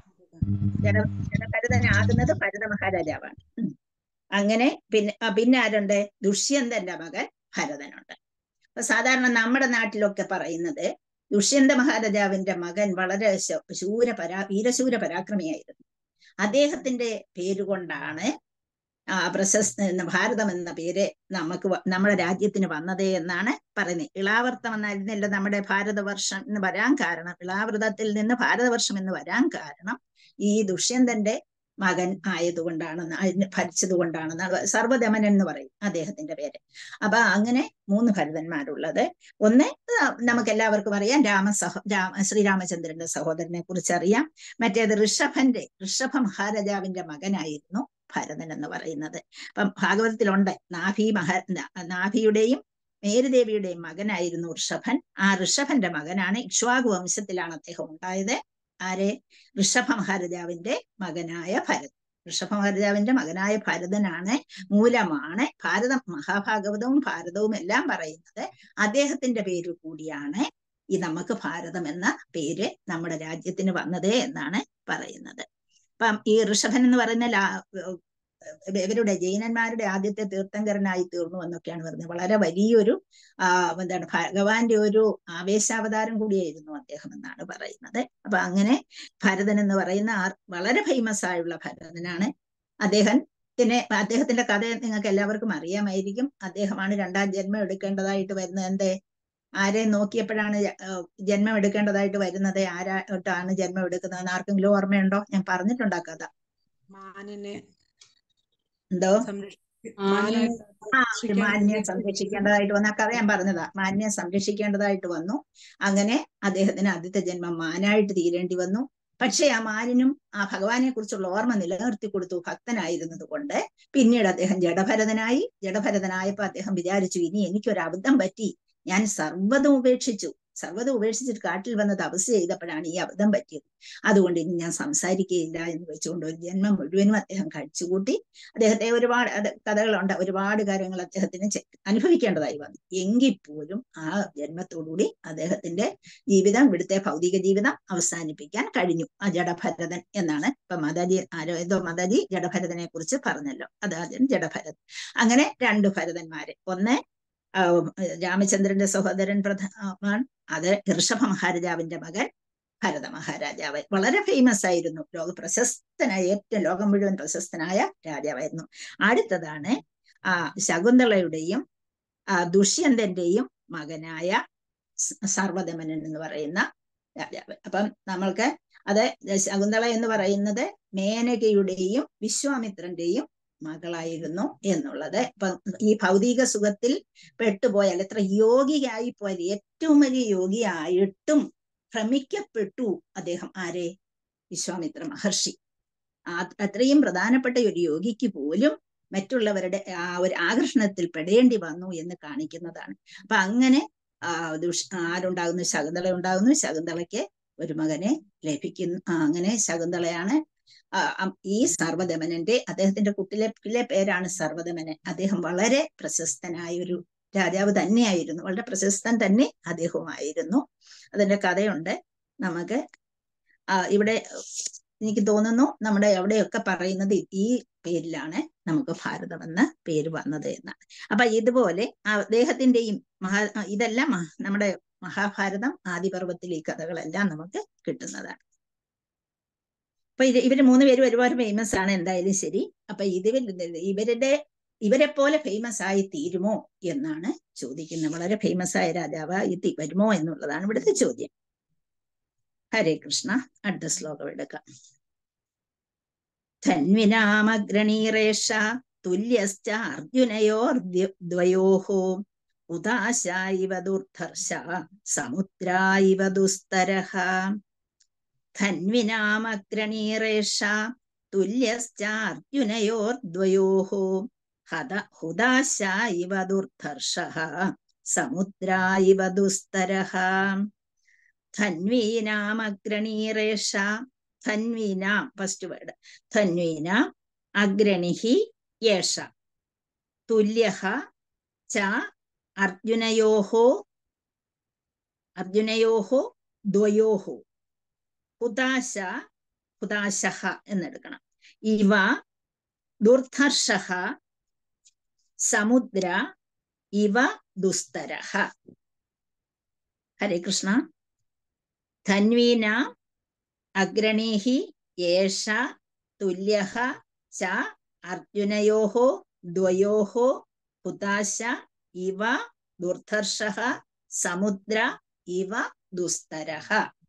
ജഡ ജഡഭരതനാകുന്നത് ഭരത മഹാരാജാവാണ് ഉം. അങ്ങനെ പിന്നെ ആ, പിന്നെ ആരുണ്ട് ദുഷ്യന്തന്റെ മകൻ ഭരതനുണ്ട് അപ്പൊ സാധാരണ നമ്മുടെ നാട്ടിലൊക്കെ പറയുന്നത് ദുഷ്യന്ത മഹാരാജാവിന്റെ മകൻ വളരെ ശ- ശൂര പരാ വീരശൂര പരാക്രമിയായിരുന്നു അദ്ദേഹത്തിന്റെ പേരുകൊണ്ടാണ് ആ പ്രശസ്ത എന്ന ഭാരതം എന്ന പേര് നമുക്ക് വ- നമ്മുടെ രാജ്യത്തിന് വന്നത് എന്നാണ് പറയുന്നത് ഇളാവർത്തം എന്നായിരുന്നല്ലോ നമ്മുടെ ഭാരതവർഷം എന്ന് വരാൻ കാരണം ഇളാവൃതത്തിൽ നിന്ന് ഭാരതവർഷം എന്ന് വരാൻ കാരണം ഈ ദുഷ്യന്തന്റെ മകൻ ആയതുകൊണ്ടാണ് അതിന് ഭരിച്ചത് കൊണ്ടാണെന്നാണ് സർവദമനൻ എന്ന് പറയും അദ്ദേഹത്തിന്റെ പേര് അപ്പൊ അങ്ങനെ മൂന്ന് ഭരതന്മാരുള്ളത് ഒന്ന് ആ, നമുക്ക് എല്ലാവർക്കും അറിയാം രാമസഹ രാമ ശ്രീരാമചന്ദ്രന്റെ സഹോദരനെ കുറിച്ച് അറിയാം മറ്റേത് ഋഷഭന്റെ ഋഷഭ മഹാരാജാവിന്റെ മകനായിരുന്നു ഭരതൻ എന്ന് പറയുന്നത് അപ്പം ഭാഗവതത്തിലുണ്ട് നാഭി മഹ ന- നാഭിയുടെയും മേരുദേവിയുടെയും മകനായിരുന്നു ഋഷഭൻ ആ ഋഷഭന്റെ മകനാണ് ഇക്ഷ്വാകു വംശത്തിലാണ് അദ്ദേഹം ഉണ്ടായത് ആരെ ഋഷഭ മഹാരാജാവിന്റെ മകനായ ഭരതൻ ഋഷഭ മഹാരാജാവിന്റെ മകനായ ഭരതനാണ് മൂലമാണ് ഭാരതം മഹാഭാഗവതവും ഭാരതവും എല്ലാം പറയുന്നത് അദ്ദേഹത്തിന്റെ പേര് കൂടിയാണ് ഈ നമുക്ക് ഭാരതം എന്ന പേര് നമ്മുടെ രാജ്യത്തിന് വന്നത് എന്നാണ് പറയുന്നത് അപ്പം ഈ ഋഷഭൻ എന്ന് പറയുന്ന ലാ ഇവരുടെ ജൈനന്മാരുടെ ആദ്യത്തെ തീർത്ഥങ്കരനായി തീർന്നു എന്നൊക്കെയാണ് പറയുന്നത് വളരെ വലിയൊരു ആ എന്താണ് ഭഗവാന്റെ ഒരു ആവേശാവതാരം കൂടിയായിരുന്നു അദ്ദേഹം എന്നാണ് പറയുന്നത് അപ്പൊ അങ്ങനെ ഭരതൻ എന്ന് പറയുന്ന ആർ- വളരെ ഫേമസ് ആയുള്ള ഭരതനാണ് അദ്ദേഹത്തിന് അദ്ദേഹത്തിന്റെ കഥ നിങ്ങൾക്ക് എല്ലാവർക്കും അറിയാമായിരിക്കും അദ്ദേഹമാണ് രണ്ടാം ജന്മം എടുക്കേണ്ടതായിട്ട് വരുന്നത് എന്തേ ആരെ നോക്കിയപ്പോഴാണ് ജ- ഏഹ് ജന്മം എടുക്കേണ്ടതായിട്ട് വരുന്നത് ആരായിട്ടാണ് ജന്മം എടുക്കുന്നതെന്ന് ആർക്കെങ്കിലും ഓർമ്മയുണ്ടോ ഞാൻ പറഞ്ഞിട്ടുണ്ട് ആ കഥ മാനിനെ എന്തോ സംരക്ഷി- ആ മാനിനെ ഒരു സംരക്ഷിക്കാൻ മാന്യം വേണ്ടി സംരക്ഷിക്കേണ്ടതായിട്ട് വന്ന കഥ ഞാൻ പറഞ്ഞതാ മാന്യം സംരക്ഷിക്കേണ്ടതായിട്ട് വന്നു അങ്ങനെ അദ്ദേഹത്തിന് ആദ്യത്തെ ജന്മം മാനായിട്ട് തീരേണ്ടി വന്നു പക്ഷെ ആ മാനിനും ആ ഭഗവാനെ കുറിച്ചുള്ള ഓർമ്മ നിലനിർത്തി കൊടുത്തു ഭക്തനായിരുന്നത് കൊണ്ട് പിന്നീട് അദ്ദേഹം ജഡഭരതനായി ജഡഭരതനായപ്പോ അദ്ദേഹം വിചാരിച്ചു ഇനി എനിക്കൊരു അബദ്ധം പറ്റി ഞാൻ സർവ്വതും ഉപേക്ഷിച്ചു സർവ്വതും ഉപേക്ഷിച്ചിട്ട് കാട്ടിൽ വന്ന് തപസ് ചെയ്തപ്പോഴാണ് ഈ അബദ്ധം പറ്റിയത് അതുകൊണ്ട് ഇനി ഞാൻ സംസാരിക്കുകയില്ല എന്ന് വെച്ചുകൊണ്ട് ഒരു ജന്മം മുഴുവനും അദ്ദേഹം കഴിച്ചുകൂട്ടി അദ്ദേഹത്തെ ഒരുപാട് അത് കഥകളുണ്ട് ഒരുപാട് കാര്യങ്ങൾ അദ്ദേഹത്തിന് ചെ- അനുഭവിക്കേണ്ടതായി വന്നു എങ്കിൽ പോലും ആ ജന്മത്തോടുകൂടി അദ്ദേഹത്തിന്റെ ജീവിതം ഇവിടുത്തെ ഭൗതിക ജീവിതം അവസാനിപ്പിക്കാൻ കഴിഞ്ഞു ആ ജഡഭരതൻ എന്നാണ് ഇപ്പൊ മാതാജി ആരോ ഏതോ മാതാജി ജഡഭരതനെ കുറിച്ച് പറഞ്ഞല്ലോ അത് ആദ്യം ജഡഭരതൻ അങ്ങനെ രണ്ട് ഭരതന്മാര് ഒന്ന് ആ, രാമചന്ദ്രന്റെ സഹോദരൻ പ്രധാൻ അത് ഋഷഭ മഹാരാജാവിന്റെ മകൻ ഭരത മഹാരാജാവ് വളരെ ഫേമസ് ആയിരുന്നു ലോക പ്രശസ്തനായ ഏറ്റവും ലോകം മുഴുവൻ പ്രശസ്തനായ രാജാവായിരുന്നു അടുത്തതാണ് ആ ശകുന്തളയുടെയും ആ ദുഷ്യന്തന്റെയും മകനായ സ- സർവദമനൻ എന്ന് പറയുന്ന രാജാവ് അപ്പം നമ്മൾക്ക് അത് ശകുന്തള എന്ന് പറയുന്നത് മേനകയുടെയും വിശ്വാമിത്രന്റെയും മകളായിരുന്നു എന്നുള്ളത് ഇപ്പൊ ഈ ഭൗതിക സുഖത്തിൽ പെട്ടുപോയാൽ എത്ര യോഗിയായി പോയാൽ ഏറ്റവും വലിയ യോഗിയായിട്ടും ഭ്രമിക്കപ്പെട്ടു അദ്ദേഹം ആരെ വിശ്വാമിത്ര മഹർഷി ആ അത്രയും പ്രധാനപ്പെട്ട ഒരു യോഗിക്ക് പോലും മറ്റുള്ളവരുടെ ആ ഒരു ആകർഷണത്തിൽ പെടേണ്ടി വന്നു എന്ന് കാണിക്കുന്നതാണ് അപ്പൊ അങ്ങനെ ആ ദുഷ് ആരുണ്ടാകുന്നു ശകുന്തള ഉണ്ടാകുന്നു ശകുന്തളയ്ക്ക് ഒരു മകനെ ലഭിക്കുന്നു ആ, അങ്ങനെ ശകുന്തളയാണ് ആ, അം- ഈ സർവദമനന്റെ അദ്ദേഹത്തിന്റെ കുട്ടിലെ പേരാണ് സർവദമനൻ അദ്ദേഹം വളരെ പ്രശസ്തനായ ഒരു രാജാവ് തന്നെയായിരുന്നു വളരെ പ്രശസ്തൻ തന്നെ അദ്ദേഹവുമായിരുന്നു അതിന്റെ കഥയുണ്ട് നമുക്ക് ആ, ഇവിടെ എനിക്ക് തോന്നുന്നു നമ്മുടെ എവിടെയൊക്കെ പറയുന്നത് ഈ പേരിലാണ് നമുക്ക് ഭാരതം എന്ന പേര് വന്നത് എന്നാണ് അപ്പൊ ഇതുപോലെ ആ അദ്ദേഹത്തിന്റെയും മഹാ ആ, ഇതെല്ലാം മ- നമ്മുടെ മഹാഭാരതം ആദിപർവത്തിൽ ഈ കഥകളെല്ലാം നമുക്ക് കിട്ടുന്നതാണ് അപ്പൊ ഇത് ഇവര് മൂന്ന് പേരും ഒരുപാട് ഫേമസ് ആണ് എന്തായാലും ശരി അപ്പൊ ഇതിവർ ഇവരുടെ ഇവരെ പോലെ ഫേമസ് ആയി തീരുമോ എന്നാണ് ചോദിക്കുന്നത് വളരെ ഫേമസ് ആയ രാജാവ് ഇത് വരുമോ എന്നുള്ളതാണ് ഇവിടുത്തെ ചോദ്യം ഹരേ കൃഷ്ണ അടുത്ത ശ്ലോകം എടുക്കാം ധന്വിനാമഗ്രണീറേഷ തുല്യശ്ച അർജുനയോർദ്വയോः ഉദാശ ഇവ ദുർധർഷ സമുദ്ര ഇവ ദുസ്തരഃ ധന്വിനാമഗ്രണീറേഷ തുല്യശ്ച അർജുനയോർദ്വയോः ഹത ഹുദാശ ഇവ ദുർധർഷഃ സമുദ്ര ഇവ ദുസ്തരഃ ധന്വീനാമഗ്രണീറേഷ ധന്വീനാം ഫസ്റ്റ് വേർഡ് ധന്വീനാം അഗ്രണിഹി യേഷ തുല്യഃ ച അർജുനയോഹോ അർജുനയോഹോ ദ്വയോഹോ ഹുതാശ ഹുതാശഹ എന്നെടുക്കണം ഇവ ദുർധർഷഹ സമുദ്ര ഇവ ദുസ്തരഹ ഹരേ കൃഷ്ണ ധന്വീന അഗ്രണീഹി ഏഷ തുല്യഃ ച അർജുനയോഹോ ദ്വയോഹോ ഹുതാശ ഇവ ദുർധർഷഃ സമുദ്ര ഇവ ദുസ്തരഃ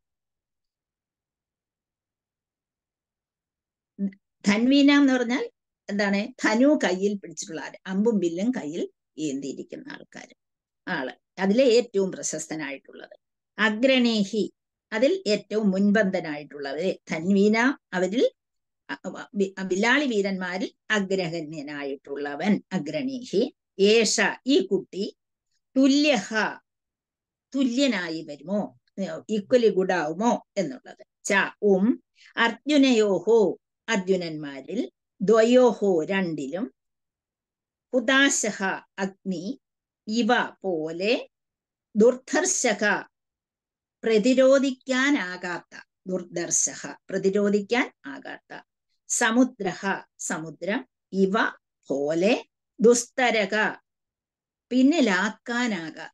ധന്വീന എന്ന് പറഞ്ഞാൽ എന്താണ് ധനു കയ്യിൽ പിടിച്ചിട്ടുള്ള ആര് അമ്പും വില്ലും കയ്യിൽ ഏന്തിയിരിക്കുന്ന ആൾക്കാർ ആള് അതിലെ ഏറ്റവും പ്രശസ്തനായിട്ടുള്ളത് അഗ്രണേഹി അതിൽ ഏറ്റവും മുൻപന്തനായിട്ടുള്ളവര് ധന്വീന അവരിൽ വില്ലാളി വീരന്മാരിൽ അഗ്രഹണ്യനായിട്ടുള്ളവൻ അഗ്രണീഹി ഏഷ ഈ കുട്ടി തുല്യഹ തുല്യനായി വരുമോ ഈക്വലി ഗുഡാവുമോ എന്നുള്ളത് ച ഉം അർജുനയോഹോ അർജുനന്മാരിൽ ദ്വയോഹോ രണ്ടിലും ഹുദാശഹ അഗ്നി ഇവ പോലെ ദുർധർശക പ്രതിരോധിക്കാനാകാത്ത ദുർദർശക പ്രതിരോധിക്കാൻ ആകാത്ത സമുദ്ര സമുദ്രം ഇവ പോലെ ദുസ്തരക പിന്നിലാക്കാനാകാത്ത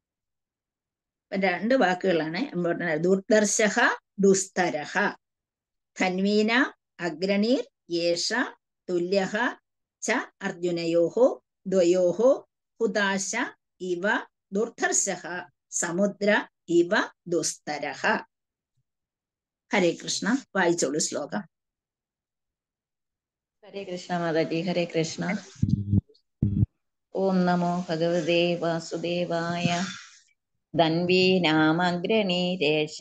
രണ്ട് വാക്കുകളാണ് ഇമ്പോർട്ടൻ്റ് ദുർദർശക ദുസ്തരഹ ധന്വീന അഗ്രണീർ യേഷ തുല്യഃ ച അർജുനയോഹോ ദ്വയോഹോ ഹുദാശ ഇവ ദുർധർശഃ സമുദ്ര ഇവ ദുസ്തരഃ ഹരേ കൃഷ്ണ വായിച്ചോളൂ ശ്ലോകം ഹരേ കൃഷ്ണ മാതാജി ഹരേ കൃഷ്ണ ഓം നമോ ഭഗവതേ വാസുദേവായ ധന്വീനാമഗ്രണീരേഷ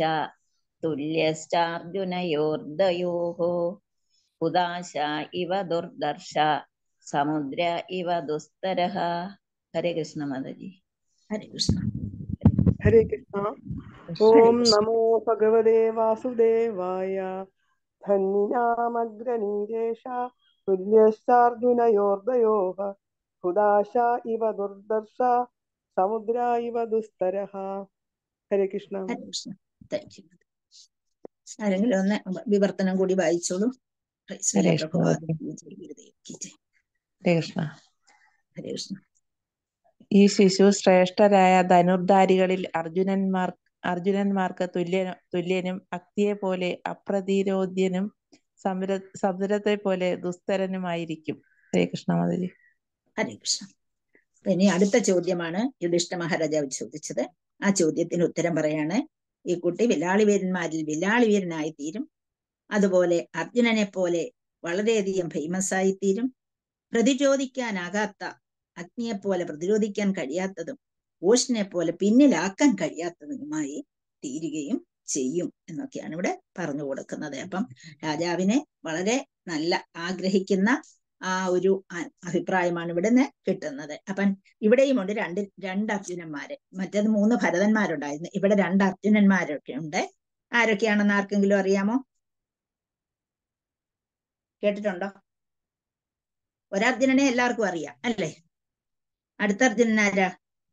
തുല്യശ്ചാർജുനയോർദയോः ഹുദാശ ഇവ ദുർദർശ സമുദ്ര ഇവ ദുസ്തരഃ ഹരേ കൃഷ്ണ മാതാജി ഹരേ കൃഷ്ണ ഹരേ കൃഷ്ണ ഓം നമോ ഭഗവതേ വാസുദേവായ ധന്യനാമഗ്രണീരേഷ തുല്യശ്ചാർജുനയോർദയോः ഹുദാശ ഇവ ദുർദർശ സമുദ്ര ഇവ ദുസ്തരഃ ഹരേ കൃഷ്ണ ഹരേ കൃഷ്ണ താങ്ക് യു ആരെങ്കിലും ഒന്ന് വിവർത്തനം കൂടി വായിച്ചോളൂ ഹരേ കൃഷ്ണ ശ്രീലപ്രഭുപാദ ഹരേ കൃഷ്ണ ഹരേ കൃഷ്ണ ഈ ശിശു ശ്രേഷ്ഠരായ ധനുർധാരികളിൽ അർജുനന്മാർ അർജുനന്മാർക്ക് തുല്യ തുല്യനും അക്തിയെ പോലെ അപ്രതിരോധ്യനും സമുദ്ര സമുദ്രത്തെ പോലെ ദുസ്തരനുമായിരിക്കും ഹരേ കൃഷ്ണ മാതാജി ഹരേ കൃഷ്ണ ഇനി അടുത്ത ചോദ്യമാണ് യുധിഷ്ഠ മഹാരാജാവ് ചോദിച്ചത് ആ ചോദ്യത്തിന് ഉത്തരം പറയാണ് ഈ കുട്ടി വില്ലാളി വീരന്മാരിൽ വില്ലാളി വീരനായി തീരും അതുപോലെ അർജുനനെ പോലെ വളരെയധികം ഫേമസ് ആയി തീരും പ്രതിരോധിക്കാനാകാത്ത അഗ്നിയെ പോലെ പ്രതിരോധിക്കാൻ കഴിയാത്തതും ഓഷനെ പോലെ പിന്നിലാക്കാൻ കഴിയാത്തതുമായി തീരുകയും ചെയ്യും എന്നൊക്കെയാണ് ഇവിടെ പറഞ്ഞു കൊടുക്കുന്നത് അപ്പം രാജാവിനെ വളരെ നല്ല ആഗ്രഹിക്കുന്ന ആ ഒരു അഭിപ്രായമാണ് ഇവിടുന്ന് കിട്ടുന്നത് അപ്പം ഇവിടെയും ഉണ്ട് രണ്ട് രണ്ട് അർജുനന്മാര് മറ്റേത് മൂന്ന് ഭരതന്മാരുണ്ടായിരുന്നു ഇവിടെ രണ്ട് അർജുനന്മാരൊക്കെ ഉണ്ട് ആരൊക്കെയാണെന്ന് ആർക്കെങ്കിലും അറിയാമോ കേട്ടിട്ടുണ്ടോ ഒരർജുനനെ എല്ലാവർക്കും അറിയാം അല്ലേ അടുത്ത അർജുനൻ ആരാ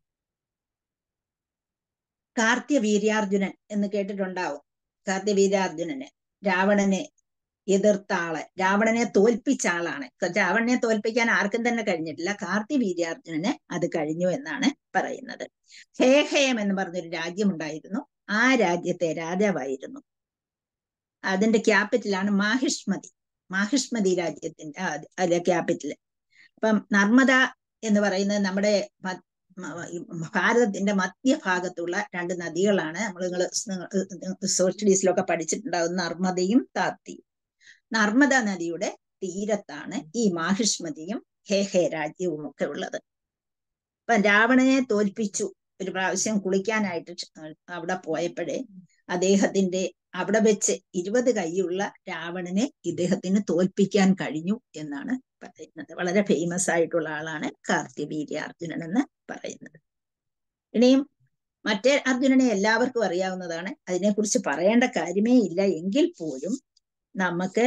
കാർത്തിയ വീര്യാർജുനൻ എന്ന് കേട്ടിട്ടുണ്ടാവും കാർത്തിയ വീര്യാർജുനന് രാവണനെ എതിർത്ത ആള് രാവണനെ തോൽപ്പിച്ച ആളാണ് രാവണനെ തോൽപ്പിക്കാൻ ആർക്കും തന്നെ കഴിഞ്ഞിട്ടില്ല കാർത്തി വീര്യാർജുനന് അത് കഴിഞ്ഞു എന്നാണ് പറയുന്നത് ഹേഹയം എന്ന് പറഞ്ഞൊരു രാജ്യമുണ്ടായിരുന്നു ആ രാജ്യത്തെ രാജാവായിരുന്നു അതിന്റെ ക്യാപിറ്റലാണ് മാഹിഷ്മതി മാഹിഷ്മതി രാജ്യത്തിന്റെ അതിലെ ക്യാപിറ്റൽ അപ്പം നർമ്മദ എന്ന് പറയുന്നത് നമ്മുടെ ഭാരതത്തിന്റെ മധ്യഭാഗത്തുള്ള രണ്ട് നദികളാണ് നമ്മൾ നിങ്ങൾ സ്റ്റഡീസിലൊക്കെ പഠിച്ചിട്ടുണ്ടാവും നർമ്മദയും താപ്തിയും നർമ്മദ നദിയുടെ തീരത്താണ് ഈ മാഹിഷ്മതിയും ഹേഹേ രാജ്യവും ഒക്കെ ഉള്ളത് അപ്പൊ രാവണനെ തോൽപ്പിച്ചു ഒരു പ്രാവശ്യം കുളിക്കാനായിട്ട് അവിടെ പോയപ്പോഴേ അദ്ദേഹത്തിന്റെ അവിടെ വെച്ച് ഇരുപത് കൈയുള്ള രാവണനെ ഇദ്ദേഹത്തിന് തോൽപ്പിക്കാൻ കഴിഞ്ഞു എന്നാണ് പറയുന്നത് വളരെ ഫേമസ് ആയിട്ടുള്ള ആളാണ് കാർത്തിവീര്യാർജുനൻ എന്ന് പറയുന്നത് ഇനിയും മറ്റേ അർജുനനെ എല്ലാവർക്കും അറിയാവുന്നതാണ് അതിനെക്കുറിച്ച് പറയേണ്ട കാര്യമേ ഇല്ല എങ്കിൽ പോലും നമുക്ക്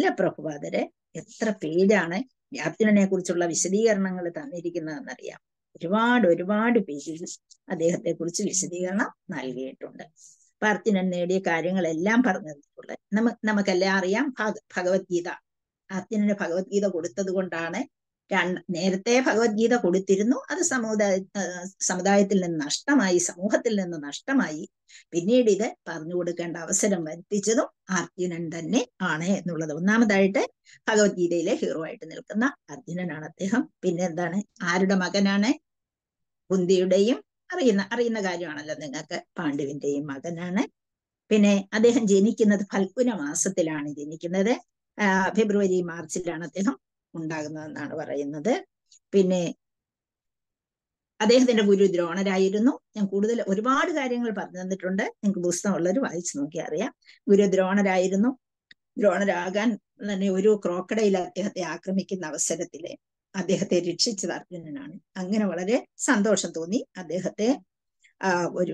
ശ്രീലപ്രഭുപാദര് എത്ര പേജാണ് അർജുനനെ കുറിച്ചുള്ള വിശദീകരണങ്ങൾ തന്നിരിക്കുന്നതെന്നറിയാം ഒരുപാട് ഒരുപാട് പേജിൽ അദ്ദേഹത്തെ കുറിച്ച് വിശദീകരണം നൽകിയിട്ടുണ്ട് അപ്പൊ അർജുനൻ നേടിയ കാര്യങ്ങളെല്ലാം പറഞ്ഞു തന്നിട്ടുള്ളത് നമ്മ നമുക്കെല്ലാം അറിയാം ഭഗ- ഭഗവത്ഗീത അർജുനന് ഭഗവത്ഗീത കൊടുത്തത് കൊണ്ടാണ് രണ്ട് നേരത്തെ ഭഗവത്ഗീത കൊടുത്തിരുന്നു അത് സമുദായ ആ, സമുദായത്തിൽ നിന്ന് നഷ്ടമായി സമൂഹത്തിൽ നിന്ന് നഷ്ടമായി പിന്നീട് ഇത് പറഞ്ഞു കൊടുക്കേണ്ട അവസരം വരുത്തിച്ചതും അർജുനൻ തന്നെ ആണ് എന്നുള്ളത് ഒന്നാമതായിട്ട് ഭഗവത്ഗീതയിലെ ഹീറോ ആയിട്ട് നിൽക്കുന്ന അർജുനനാണ് അദ്ദേഹം പിന്നെ എന്താണ് ആരുടെ മകനാണ് കുന്തിയുടെയും അറിയുന്ന അറിയുന്ന കാര്യമാണല്ലോ നിങ്ങൾക്ക് പാണ്ഡുവിന്റെയും മകനാണ് പിന്നെ അദ്ദേഹം ജനിക്കുന്നത് ഫൽഗുന മാസത്തിലാണ് ജനിക്കുന്നത് ആ, ഫെബ്രുവരി മാർച്ചിലാണ് അദ്ദേഹം ഉണ്ടാകുന്നതെന്നാണ് പറയുന്നത് പിന്നെ അദ്ദേഹത്തിന്റെ ഗുരു ദ്രോണരായിരുന്നു ഞാൻ കൂടുതൽ ഒരുപാട് കാര്യങ്ങൾ പറഞ്ഞു തന്നിട്ടുണ്ട് നിങ്ങൾക്ക് പുസ്തകം ഉള്ളവർ വായിച്ചു നോക്കി അറിയാം ഗുരു ദ്രോണരായിരുന്നു ദ്രോണരാകാൻ തന്നെ ഒരു ക്രോക്കഡയിൽ അദ്ദേഹത്തെ ആക്രമിക്കുന്ന അവസരത്തില് അദ്ദേഹത്തെ രക്ഷിച്ചത് അർജുനനാണ് അങ്ങനെ വളരെ സന്തോഷം തോന്നി അദ്ദേഹത്തെ ആ ഒരു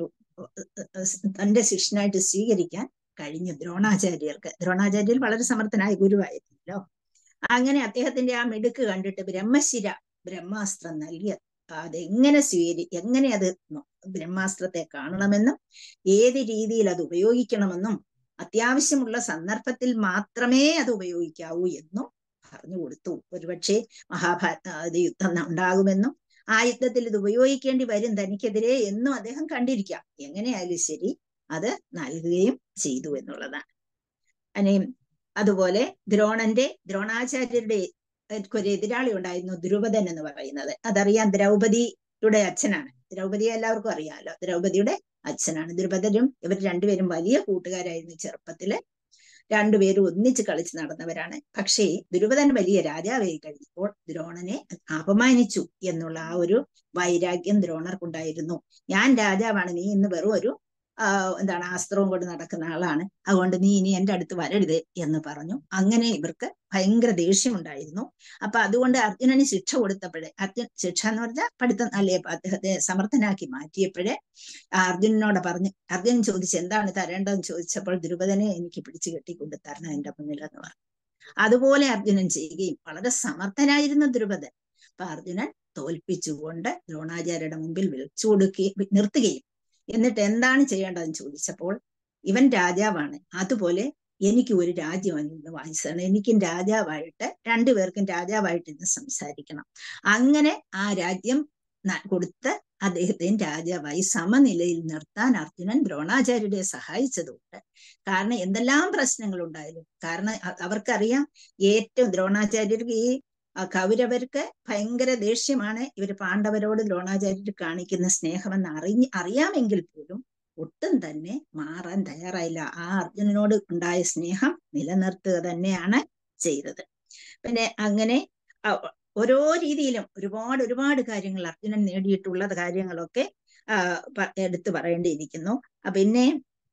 തന്റെ ശിഷ്യനായിട്ട് സ്വീകരിക്കാൻ കഴിഞ്ഞു ദ്രോണാചാര്യർക്ക് ദ്രോണാചാര്യർ വളരെ സമർത്ഥനായ ഗുരുവായിരുന്നല്ലോ അങ്ങനെ അദ്ദേഹത്തിന്റെ ആ മിടുക്ക് കണ്ടിട്ട് ബ്രഹ്മശിര ബ്രഹ്മാസ്ത്രം നൽകിയ അതെങ്ങനെ സ്വീകരി എങ്ങനെ അത് നോ- ബ്രഹ്മാസ്ത്രത്തെ കാണണമെന്നും ഏത് രീതിയിൽ അത് ഉപയോഗിക്കണമെന്നും അത്യാവശ്യമുള്ള സന്ദർഭത്തിൽ മാത്രമേ അത് ഉപയോഗിക്കാവൂ എന്നും പറഞ്ഞു കൊടുത്തു ഒരുപക്ഷെ മഹാഭാരത ഇത് യുദ്ധം ന- ഉണ്ടാകുമെന്നും ആ യുദ്ധത്തിൽ ഇത് ഉപയോഗിക്കേണ്ടി വരും തനിക്കെതിരെ എന്നും അദ്ദേഹം കണ്ടിരിക്കാം എങ്ങനെയായാലും ശരി അത് നൽകുകയും ചെയ്തു എന്നുള്ളതാണ് അനേം അതുപോലെ ദ്രോണന്റെ ദ്രോണാചാര്യരുടെ ഒരു എതിരാളി ഉണ്ടായിരുന്നു ദ്രുപദൻ എന്ന് പറയുന്നത് അതറിയാം ദ്രൗപദിയുടെ അച്ഛനാണ് ദ്രൗപദിയെ എല്ലാവർക്കും അറിയാമല്ലോ ദ്രൗപദിയുടെ അച്ഛനാണ് ദ്രുപദരും ഇവർ രണ്ടുപേരും വലിയ കൂട്ടുകാരായിരുന്നു ചെറുപ്പത്തില് രണ്ടുപേരും ഒന്നിച്ച് കളിച്ച് നടന്നവരാണ് പക്ഷേ ദുരുപദൻ വലിയ രാജാവായി കഴിഞ്ഞപ്പോൾ ദ്രോണനെ അപമാനിച്ചു എന്നുള്ള ആ ഒരു വൈരാഗ്യം ദ്രോണർക്കുണ്ടായിരുന്നു ഞാൻ രാജാവാണ് നീ ഇന്ന് വെറും ഒരു ആ, എന്താണ് അസ്ത്രവും കൊണ്ട് നടക്കുന്ന ആളാണ് അതുകൊണ്ട് നീ ഇനി എന്റെ അടുത്ത് വരരുത് എന്ന് പറഞ്ഞു അങ്ങനെ ഇവർക്ക് ഭയങ്കര ദേഷ്യമുണ്ടായിരുന്നു അപ്പൊ അതുകൊണ്ട് അർജുനന് ശിക്ഷ കൊടുത്തപ്പോഴേ അർജുൻ ശിക്ഷ എന്ന് പറഞ്ഞാൽ പഠിത്തം അല്ലേ അദ്ദേഹത്തെ സമർത്ഥനാക്കി മാറ്റിയപ്പോഴേ ആ അർജുനനോട് പറഞ്ഞു അർജുനൻ ചോദിച്ചു എന്താണ് തരേണ്ടതെന്ന് ചോദിച്ചപ്പോൾ ദ്രുപദനെ എനിക്ക് പിടിച്ചു കെട്ടിക്കൊണ്ട് തരണം എന്റെ മുന്നിൽ എന്ന് പറഞ്ഞു അതുപോലെ അർജുനൻ ചെയ്യുകയും വളരെ സമർത്ഥനായിരുന്നു ദ്രുപദൻ അപ്പൊ അർജുനൻ തോൽപ്പിച്ചുകൊണ്ട് ദ്രോണാചാര്യരുടെ മുമ്പിൽ വിളിച്ചു കൊടുക്കുകയും നിർത്തുകയും എന്നിട്ട് എന്താണ് ചെയ്യേണ്ടതെന്ന് ചോദിച്ചപ്പോൾ ഇവൻ രാജാവാണ് അതുപോലെ എനിക്ക് ഒരു രാജ്യം ഇന്ന് വാങ്ങിച്ചതാണ് എനിക്കും രാജാവായിട്ട് രണ്ടുപേർക്കും രാജാവായിട്ട് ഇന്ന് സംസാരിക്കണം അങ്ങനെ ആ രാജ്യം ന- കൊടുത്ത് അദ്ദേഹത്തെയും രാജാവായി സമനിലയിൽ നിർത്താൻ അർജുനൻ ദ്രോണാചാര്യരെ സഹായിച്ചതുകൊണ്ട് കാരണം എന്തെല്ലാം പ്രശ്നങ്ങൾ ഉണ്ടായാലും കാരണം അ- അവർക്കറിയാം ഏറ്റവും ദ്രോണാചാര്യർക്ക് ഈ ആ കൗരവർക്ക് ഭയങ്കര ദേഷ്യമാണ് ഇവർ പാണ്ഡവരോട് ദ്രോണാചാര്യർ കാണിക്കുന്ന സ്നേഹമെന്ന് അറിഞ്ഞ് അറിയാമെങ്കിൽ പോലും ഒട്ടും തന്നെ മാറാൻ തയ്യാറായില്ല ആ അർജുനനോട് ഉണ്ടായ സ്നേഹം നിലനിർത്തുക തന്നെയാണ് ചെയ്തത് പിന്നെ അങ്ങനെ അ- ഓരോ രീതിയിലും ഒരുപാട് ഒരുപാട് കാര്യങ്ങൾ അർജുനൻ നേടിയിട്ടുള്ള കാര്യങ്ങളൊക്കെ ആ, പ- എടുത്തു പറയേണ്ടിയിരിക്കുന്നു ആ, പിന്നെ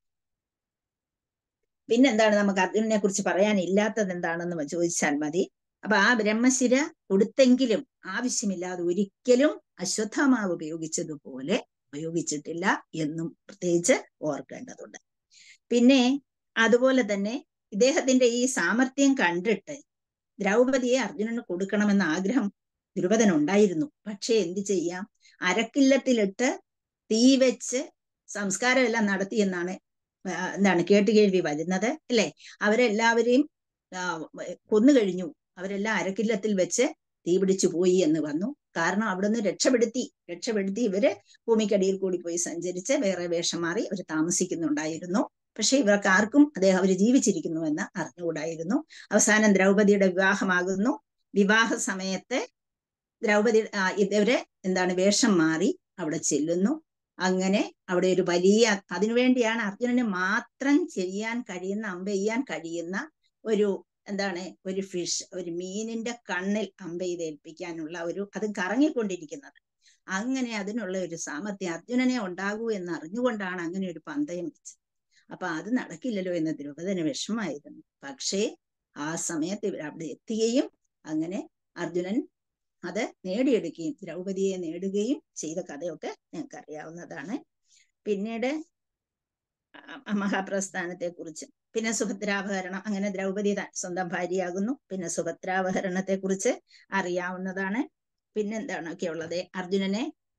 പിന്നെന്താണ് നമുക്ക് അർജുനനെ കുറിച്ച് പറയാനില്ലാത്തത് എന്താണെന്ന് ചോദിച്ചാൽ മതി അപ്പൊ ആ ബ്രഹ്മശിര കൊടുത്തെങ്കിലും ആവശ്യമില്ലാതെ ഒരിക്കലും അശ്വത്ഥമാവ് ഉപയോഗിച്ചതുപോലെ ഉപയോഗിച്ചിട്ടില്ല എന്നും പ്രത്യേകിച്ച് ഓർക്കേണ്ടതുണ്ട് പിന്നെ അതുപോലെ തന്നെ ഇദ്ദേഹത്തിന്റെ ഈ സാമർത്ഥ്യം കണ്ടിട്ട് ദ്രൗപദിയെ അർജുനന് കൊടുക്കണമെന്ന ആഗ്രഹം ദ്രുപദനുണ്ടായിരുന്നു പക്ഷെ എന്ത് ചെയ്യാം അരക്കില്ലത്തിലിട്ട് തീ വെച്ച് സംസ്കാരമെല്ലാം നടത്തിയെന്നാണ് ആ, എന്താണ് കേട്ടുകേൾവി വരുന്നത് അല്ലെ അവരെല്ലാവരെയും ആ, കൊന്നു കഴിഞ്ഞു അവരെല്ലാം അരക്കില്ലത്തിൽ വെച്ച് തീ പിടിച്ചു പോയി എന്ന് വന്നു കാരണം അവിടുന്ന് രക്ഷപ്പെടുത്തി രക്ഷപ്പെടുത്തി ഇവര് ഭൂമിക്കടിയിൽ കൂടി പോയി സഞ്ചരിച്ച് വേറെ വേഷം മാറി അവർ താമസിക്കുന്നുണ്ടായിരുന്നു പക്ഷെ ഇവർക്ക് ആർക്കും അദ്ദേഹം അവർ ജീവിച്ചിരിക്കുന്നു എന്ന് അറിഞ്ഞുകൂടായിരുന്നു അവസാനം ദ്രൗപദിയുടെ വിവാഹമാകുന്നു വിവാഹ സമയത്ത് ദ്രൗപദി ആ, ഇവര് എന്താണ് വേഷം മാറി അവിടെ ചെല്ലുന്നു അങ്ങനെ അവിടെ ഒരു വലിയ അതിനുവേണ്ടിയാണ് അർജുനന് മാത്രം ചെയ്യാൻ കഴിയുന്ന അമ്പെയ്യാൻ കഴിയുന്ന ഒരു എന്താണ് ഒരു ഫിഷ് ഒരു മീനിന്റെ കണ്ണിൽ അമ്പെയ്ത് ഏൽപ്പിക്കാനുള്ള ഒരു അത് കറങ്ങിക്കൊണ്ടിരിക്കുന്നത് അങ്ങനെ അതിനുള്ള ഒരു സാമർത്ഥ്യം അർജുനനെ ഉണ്ടാകൂ എന്ന് അറിഞ്ഞുകൊണ്ടാണ് അങ്ങനെ ഒരു പന്തയം വെച്ചത് അപ്പൊ അത് നടക്കില്ലല്ലോ എന്ന് ദ്രുപദന് വിഷമായിരുന്നു പക്ഷേ ആ സമയത്ത് ഇവർ അവിടെ എത്തുകയും അങ്ങനെ അർജുനൻ അത് നേടിയെടുക്കുകയും ദ്രൗപദിയെ നേടുകയും ചെയ്ത കഥയൊക്കെ ഞങ്ങൾക്ക് അറിയാവുന്നതാണ് പിന്നീട് ആ മഹാപ്രസ്ഥാനത്തെ കുറിച്ച് പിന്നെ സുഭദ്രാപഹരണം അങ്ങനെ ദ്രൗപദി ത- സ്വന്തം ഭാര്യയാകുന്നു പിന്നെ സുഭദ്രാപഹരണത്തെ കുറിച്ച് അറിയാവുന്നതാണ് പിന്നെന്താണൊക്കെ ഉള്ളത് അർജുനനെ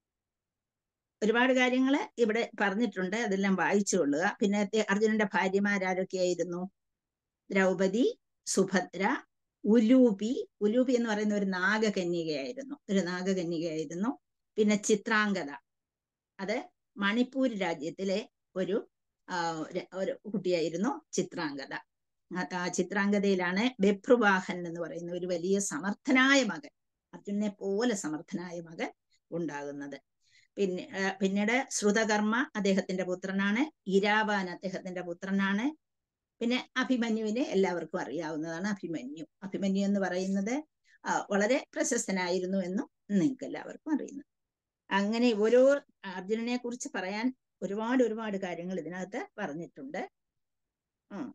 ഒരുപാട് കാര്യങ്ങൾ ഇവിടെ പറഞ്ഞിട്ടുണ്ട് അതെല്ലാം വായിച്ചു കൊള്ളുക പിന്നെ അദ്ദേ- അർജുനന്റെ ഭാര്യമാരാരൊക്കെയായിരുന്നു ദ്രൗപദി സുഭദ്ര ഉലൂപി ഉലൂപി എന്ന് പറയുന്ന ഒരു നാഗകന്യകയായിരുന്നു ഒരു നാഗകന്യകയായിരുന്നു പിന്നെ ചിത്രാംഗത അത് മണിപ്പൂർ രാജ്യത്തിലെ ഒരു ആ, ഒരു- ഒരു കുട്ടിയായിരുന്നു ചിത്രാംഗത ആ- ആ ചിത്രാംഗതയിലാണ് ബെഭ്രുവാഹൻ എന്ന് പറയുന്ന ഒരു വലിയ സമർത്ഥനായ മകൻ അർജുനെ പോലെ സമർത്ഥനായ മകൻ ഉണ്ടാകുന്നത് പിന്നെ ആ, പിന്നീട് ശ്രുതകർമ്മ അദ്ദേഹത്തിന്റെ പുത്രനാണ് ഇരാവാൻ അദ്ദേഹത്തിന്റെ പുത്രനാണ് പിന്നെ അഭിമന്യുവിനെ എല്ലാവർക്കും അറിയാവുന്നതാണ് അഭിമന്യു അഭിമന്യു എന്ന് പറയുന്നത് ആ, വളരെ പ്രശസ്തനായിരുന്നു എന്നും നിങ്ങൾക്ക് എല്ലാവർക്കും അറിയുന്നു അങ്ങനെ ഓരോ അർജുനനെ കുറിച്ച് പറയാൻ ഒരുപാട് ഒരുപാട് കാര്യങ്ങൾ ഇതിനകത്ത് പറഞ്ഞിട്ടുണ്ട് ഉം.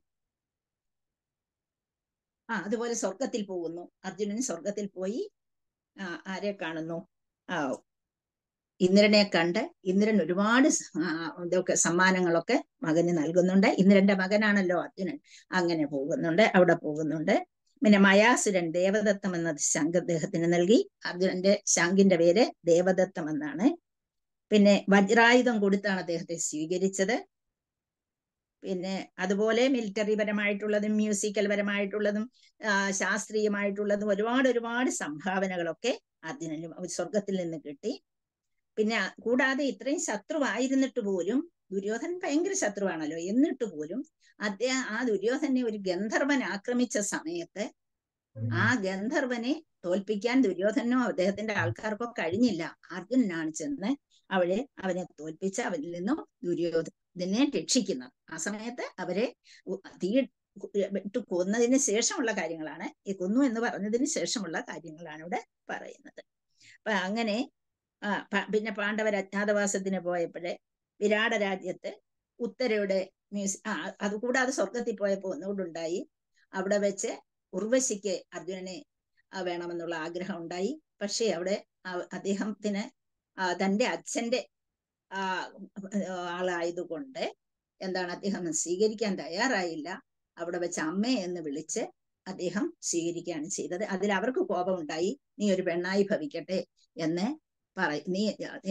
ആ അതുപോലെ സ്വർഗത്തിൽ പോകുന്നു അർജുനൻ സ്വർഗത്തിൽ പോയി ആ, ആരെ കാണുന്നു ആ ഇന്ദ്രനെ കണ്ട് ഇന്ദ്രൻ ഒരുപാട് സ- ആ, ഇതൊക്കെ സമ്മാനങ്ങളൊക്കെ മകന് നൽകുന്നുണ്ട് ഇന്ദ്രന്റെ മകനാണല്ലോ അർജുനൻ അങ്ങനെ പോകുന്നുണ്ട് അവിടെ പോകുന്നുണ്ട് പിന്നെ മയാസുരൻ ദേവദത്തം എന്ന ശംഖ് അദ്ദേഹത്തിന് നൽകി അർജുനന്റെ ശംഖിന്റെ പേര് ദേവദത്തം എന്നാണ് പിന്നെ വജ്രായുധം കൊടുത്താണ് അദ്ദേഹത്തെ സ്വീകരിച്ചത് പിന്നെ അതുപോലെ മിലിറ്ററി പരമായിട്ടുള്ളതും മ്യൂസിക്കൽ പരമായിട്ടുള്ളതും ആ, ശാസ്ത്രീയമായിട്ടുള്ളതും ഒരുപാട് ഒരുപാട് സംഭാവനകളൊക്കെ അർജുനനും സ്വർഗത്തിൽ നിന്ന് കിട്ടി പിന്നെ കൂടാതെ ഇത്രയും ശത്രുവായിരുന്നിട്ട് പോലും ദുര്യോധനൻ ഭയങ്കര ശത്രുവാണല്ലോ എന്നിട്ട് പോലും അദ്ദേഹം ആ ദുര്യോധനെ ഒരു ഗന്ധർവൻ ആക്രമിച്ച സമയത്ത് ആ ഗന്ധർവനെ തോൽപ്പിക്കാൻ ദുര്യോധനോ അദ്ദേഹത്തിന്റെ ആൾക്കാർക്കോ കഴിഞ്ഞില്ല അർജുനനാണ് ചെന്ന് അവരെ അവനെ തോൽപ്പിച്ച് അവരിൽ നിന്നും ദുര്യോധനെ രക്ഷിക്കുന്നത് ആ സമയത്ത് അവരെ ഉ- തീ ഇട്ട് കൊന്നതിന് ശേഷമുള്ള കാര്യങ്ങളാണ് ഈ കൊന്നു എന്ന് പറഞ്ഞതിന് ശേഷമുള്ള കാര്യങ്ങളാണ് ഇവിടെ പറയുന്നത് അപ്പൊ അങ്ങനെ ആ പ- പിന്നെ പാണ്ഡവർ അജ്ഞാതവാസത്തിന് പോയപ്പോഴേ വിരാട രാജ്യത്ത് ഉത്തരയുടെ മ്യൂസി ആ അത് കൂടാതെ സ്വർഗത്തിൽ പോയപ്പോ ഒന്നുകൂടുണ്ടായി അവിടെ വെച്ച് ഉർവശിക്ക് അർജുനനെ ആ, വേണമെന്നുള്ള ആഗ്രഹം ഉണ്ടായി പക്ഷേ അവിടെ ആ- അദ്ദേഹത്തിന് ആ, തന്റെ അച്ഛന്റെ ആ ആളായതുകൊണ്ട് എന്താണ് അദ്ദേഹം സ്വീകരിക്കാൻ തയ്യാറായില്ല അവിടെ വെച്ച് അമ്മേ എന്ന് വിളിച്ച് അദ്ദേഹം സ്വീകരിക്കുകയാണ് ചെയ്തത് അതിൽ അവർക്ക് കോപമുണ്ടായി നീ ഒരു പെണ്ണായി ഭവിക്കട്ടെ എന്ന് പറ നീ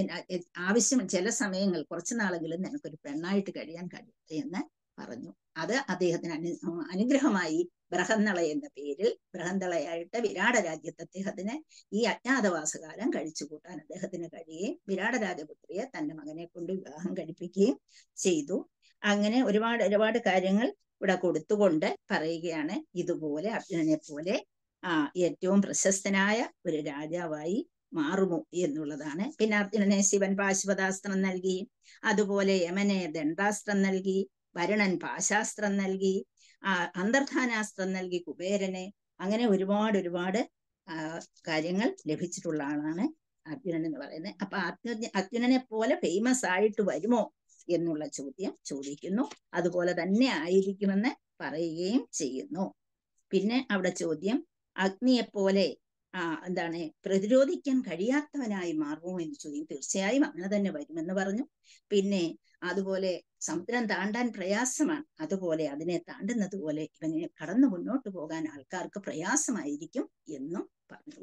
ആവശ്യം ചില സമയങ്ങൾ കുറച്ചു നാളെങ്കിലും നിനക്കൊരു പെണ്ണായിട്ട് കഴിയാൻ കഴിയട്ടെ എന്ന് പറഞ്ഞു അത് അദ്ദേഹത്തിന് അനു അനുഗ്രഹമായി ബൃഹന്നള എന്ന പേരിൽ ബൃഹന്തളയായിട്ട് വിരാട രാജ്യത്ത് അദ്ദേഹത്തിന് ഈ അജ്ഞാതവാസകാലം കഴിച്ചു കൂട്ടാൻ അദ്ദേഹത്തിന് കഴിയുകയും വിരാട രാജപുത്രിയെ തന്റെ മകനെ കൊണ്ട് വിവാഹം കഴിപ്പിക്കുകയും ചെയ്തു അങ്ങനെ ഒരുപാട് ഒരുപാട് കാര്യങ്ങൾ ഇവിടെ കൊടുത്തുകൊണ്ട് പറയുകയാണ് ഇതുപോലെ അർജുനനെ പോലെ ആ ഏറ്റവും പ്രശസ്തനായ ഒരു രാജാവായി മാറുമോ എന്നുള്ളതാണ് പിന്നെ അർജുനനെ ശിവൻ പാശുപതാസ്ത്രം നൽകി അതുപോലെ യമനെ ദണ്ഡാസ്ത്രം നൽകി വരുണൻ പാശാസ്ത്രം നൽകി ആ അന്തർധാനാസ്ത്രം നൽകി കുബേരനെ അങ്ങനെ ഒരുപാട് ഒരുപാട് ആ, കാര്യങ്ങൾ ലഭിച്ചിട്ടുള്ള ആളാണ് അർജുനൻ എന്ന് പറയുന്നത് അപ്പൊ അർജുന അർജുനനെ പോലെ ഫേമസ് ആയിട്ട് വരുമോ എന്നുള്ള ചോദ്യം ചോദിക്കുന്നു അതുപോലെ തന്നെ ആയിരിക്കുമെന്ന് പറയുകയും ചെയ്യുന്നു പിന്നെ അവിടെ ചോദ്യം അഗ്നിയെ പോലെ ആ എന്താണ് പ്രതിരോധിക്കാൻ കഴിയാത്തവനായി മാറുമോ എന്ന് ചോദ്യം തീർച്ചയായും അങ്ങനെ തന്നെ വരുമെന്ന് പറഞ്ഞു പിന്നെ അതുപോലെ സമുദ്രം താണ്ടാൻ പ്രയാസമാണ് അതുപോലെ അതിനെ താണ്ടുന്നത് പോലെ ഇവനെ കടന്നു മുന്നോട്ട് പോകാൻ ആൾക്കാർക്ക് പ്രയാസമായിരിക്കും എന്നും പറഞ്ഞു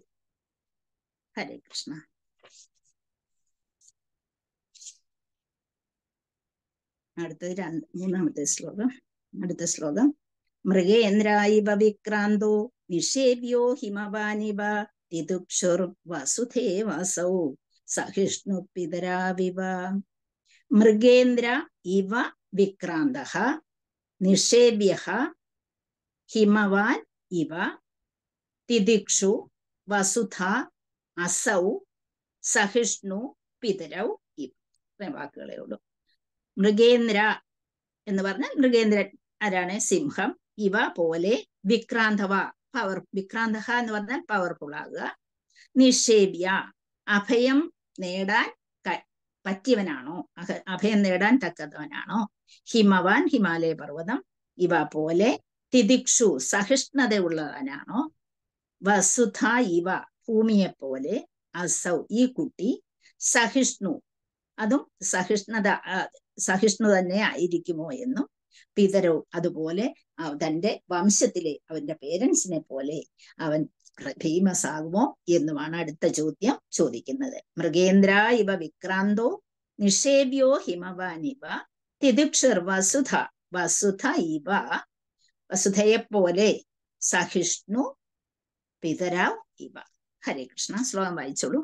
ഹരേ കൃഷ്ണ അടുത്തത് രണ്ട് മൂന്നാമത്തെ ശ്ലോകം അടുത്ത ശ്ലോകം മൃഗേന്ദ്രായിവ വിക്രാന്തോ നിഷേവ്യോ ഹിമവാനിവ തിദുക്ഷുർ വസുധേവസൗ സഹിഷ്ണു പിതരാവിവ മൃഗേന്ദ്ര ഇവ വിക്രാന്ത നിഷേവ്യ ഹിമവാൻ ഇവ തിദിക്ഷു വസുധ അസൗ സഹിഷ്ണു പിതരൗ ഇവ ഇത്രയും വാക്കുകളേ ഉള്ളൂ മൃഗേന്ദ്ര എന്ന് പറഞ്ഞാൽ മൃഗേന്ദ്രൻ ആരാണ് സിംഹം ഇവ പോലെ വിക്രാന്തവ പവർ വിക്രാന്ത എന്ന് പറഞ്ഞാൽ പവർഫുൾ ആകുക നിഷേവ്യ അഭയം നേടാൻ ക- പറ്റിയവനാണോ അഹ- അഭയം നേടാൻ തക്കവനാണോ ഹിമവാൻ ഹിമാലയ പർവ്വതം ഇവ പോലെ തിദിക്ഷു സഹിഷ്ണുതയുള്ളവനാണോ വസുധ ഇവ ഭൂമിയെ പോലെ അസൗ ഈ കുട്ടി സഹിഷ്ണു അതും സഹിഷ്ണുത ആ, സഹിഷ്ണു തന്നെ ആയിരിക്കുമോ എന്നും പിതരോ അതുപോലെ ആ, തന്റെ വംശത്തിലെ അവന്റെ പേരൻസിനെ പോലെ അവൻ ഫേമസ് ആകുമോ എന്നുമാണ് അടുത്ത ചോദ്യം ചോദിക്കുന്നത് മൃഗേന്ദ്ര ഇവ വിക്രാന്തോ നിഷേബ്യോ ഹിമവാനിവ തിദിക്ഷർ വസുധ വസുധ ഇവ വസുധയെ പോലെ സഹിഷ്ണു പിതരാവ് ഇവ ഹരേ കൃഷ്ണ ശ്ലോകം വായിച്ചോളൂ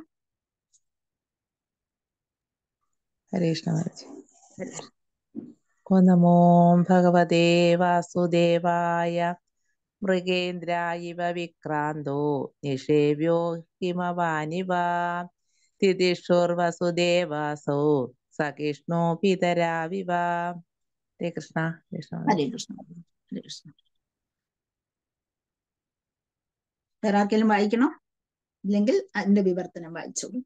ഹരേ കൃഷ്ണ മാതാജി ഹരേ കൃഷ്ണ. ഓ നമോ ഭഗവതേ വാസുദേവായ മൃഗേന്ദ്രായിവ വിക്രാന്തോ നിഷേവ്യോ ഹിമവാനിവ തിദിഷുർവസുദേവാസോ സഹിഷ്ണു പിതരാവിവ ഹരേ കൃഷ്ണ കൃഷ്ണ ഹരേ കൃഷ്ണ ഹരേ കൃഷ്ണ വേറെ ആർക്കെങ്കിലും വായിക്കണോ ഇല്ലെങ്കിൽ അതിന്റെ വിവർത്തനം വായിച്ചോളൂ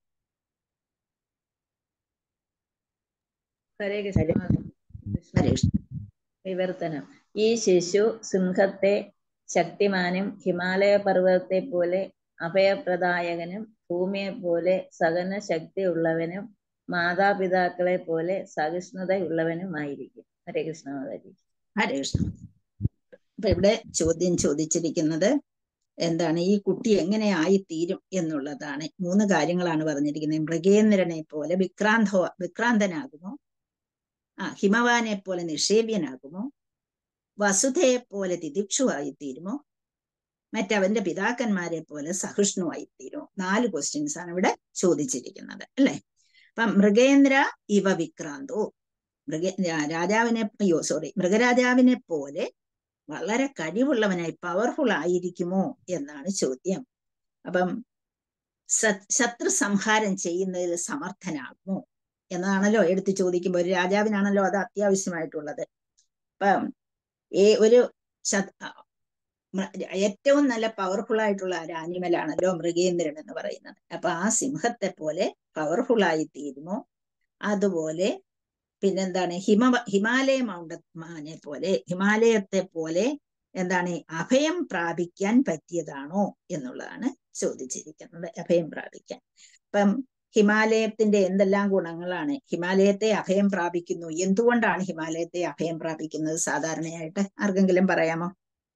ഹരേ കൃഷ്ണ ഹരേ കൃഷ്ണ വിവർത്തനം ഈ ശിശു സിംഹത്തെ ശക്തിമാനും ഹിമാലയ പർവ്വതത്തെ പോലെ അഭയപ്രദായകനും ഭൂമിയെ പോലെ സഹന ശക്തിയുള്ളവനും മാതാപിതാക്കളെ പോലെ സഹിഷ്ണുതയുള്ളവനുമായിരിക്കും ഹരേ കൃഷ്ണ മാതാജി ഹരേ കൃഷ്ണ അപ്പൊ ഇവിടെ ചോദ്യം ചോദിച്ചിരിക്കുന്നത് എന്താണ് ഈ കുട്ടി എങ്ങനെ ആയിത്തീരും എന്നുള്ളതാണ് മൂന്ന് കാര്യങ്ങളാണ് പറഞ്ഞിരിക്കുന്നത് മൃഗേന്ദ്രനെ പോലെ വിക്രാന്തോ വിക്രാന്തനാകുമോ ആ ഹിമവാനെ പോലെ നിഷേബ്യനാകുമോ വസുധയെ പോലെ തിദിക്ഷു ആയിത്തീരുമോ മറ്റവന്റെ പിതാക്കന്മാരെ പോലെ സഹിഷ്ണു ആയിത്തീരുമോ നാല് ക്വസ്റ്റ്യൻസ് ആണ് ഇവിടെ ചോദിച്ചിരിക്കുന്നത് അല്ലെ അപ്പൊ മൃഗേന്ദ്ര ഇവ വിക്രാന്തോ മൃഗ രാ- രാജാവിനെ അയ്യോ സോറി മൃഗരാജാവിനെ പോലെ വളരെ കഴിവുള്ളവനായി പവർഫുൾ ആയിരിക്കുമോ എന്നാണ് ചോദ്യം അപ്പം സ- ശത്രു സംഹാരം ചെയ്യുന്നതിൽ സമർത്ഥനാകുമോ എന്നതാണല്ലോ എടുത്ത് ചോദിക്കുമ്പോൾ ഒരു രാജാവിനാണല്ലോ അത് അത്യാവശ്യമായിട്ടുള്ളത് അപ്പം ഏ ഒരു ശത്- ആ, മ- ഏറ്റവും നല്ല പവർഫുൾ ആയിട്ടുള്ള ഒരു ആനിമൽ ആണല്ലോ മൃഗേന്ദ്രൻ എന്ന് പറയുന്നത് അപ്പൊ ആ സിംഹത്തെ പോലെ പവർഫുൾ ആയി തീരുമോ അതുപോലെ പിന്നെന്താണ് ഹിമ ഹിമാലയ മൗണ്ടമാനെ പോലെ ഹിമാലയത്തെ പോലെ എന്താണ് അഭയം പ്രാപിക്കാൻ പറ്റിയതാണോ എന്നുള്ളതാണ് ചോദിച്ചിരിക്കുന്നത് അഭയം പ്രാപിക്കാൻ അപ്പം ഹിമാലയത്തിന്റെ എന്തെല്ലാം ഗുണങ്ങളാണ് ഹിമാലയത്തെ അഭയം പ്രാപിക്കുന്നു എന്തുകൊണ്ടാണ് ഹിമാലയത്തെ അഭയം പ്രാപിക്കുന്നത് സാധാരണയായിട്ട് ആർക്കെങ്കിലും പറയാമോ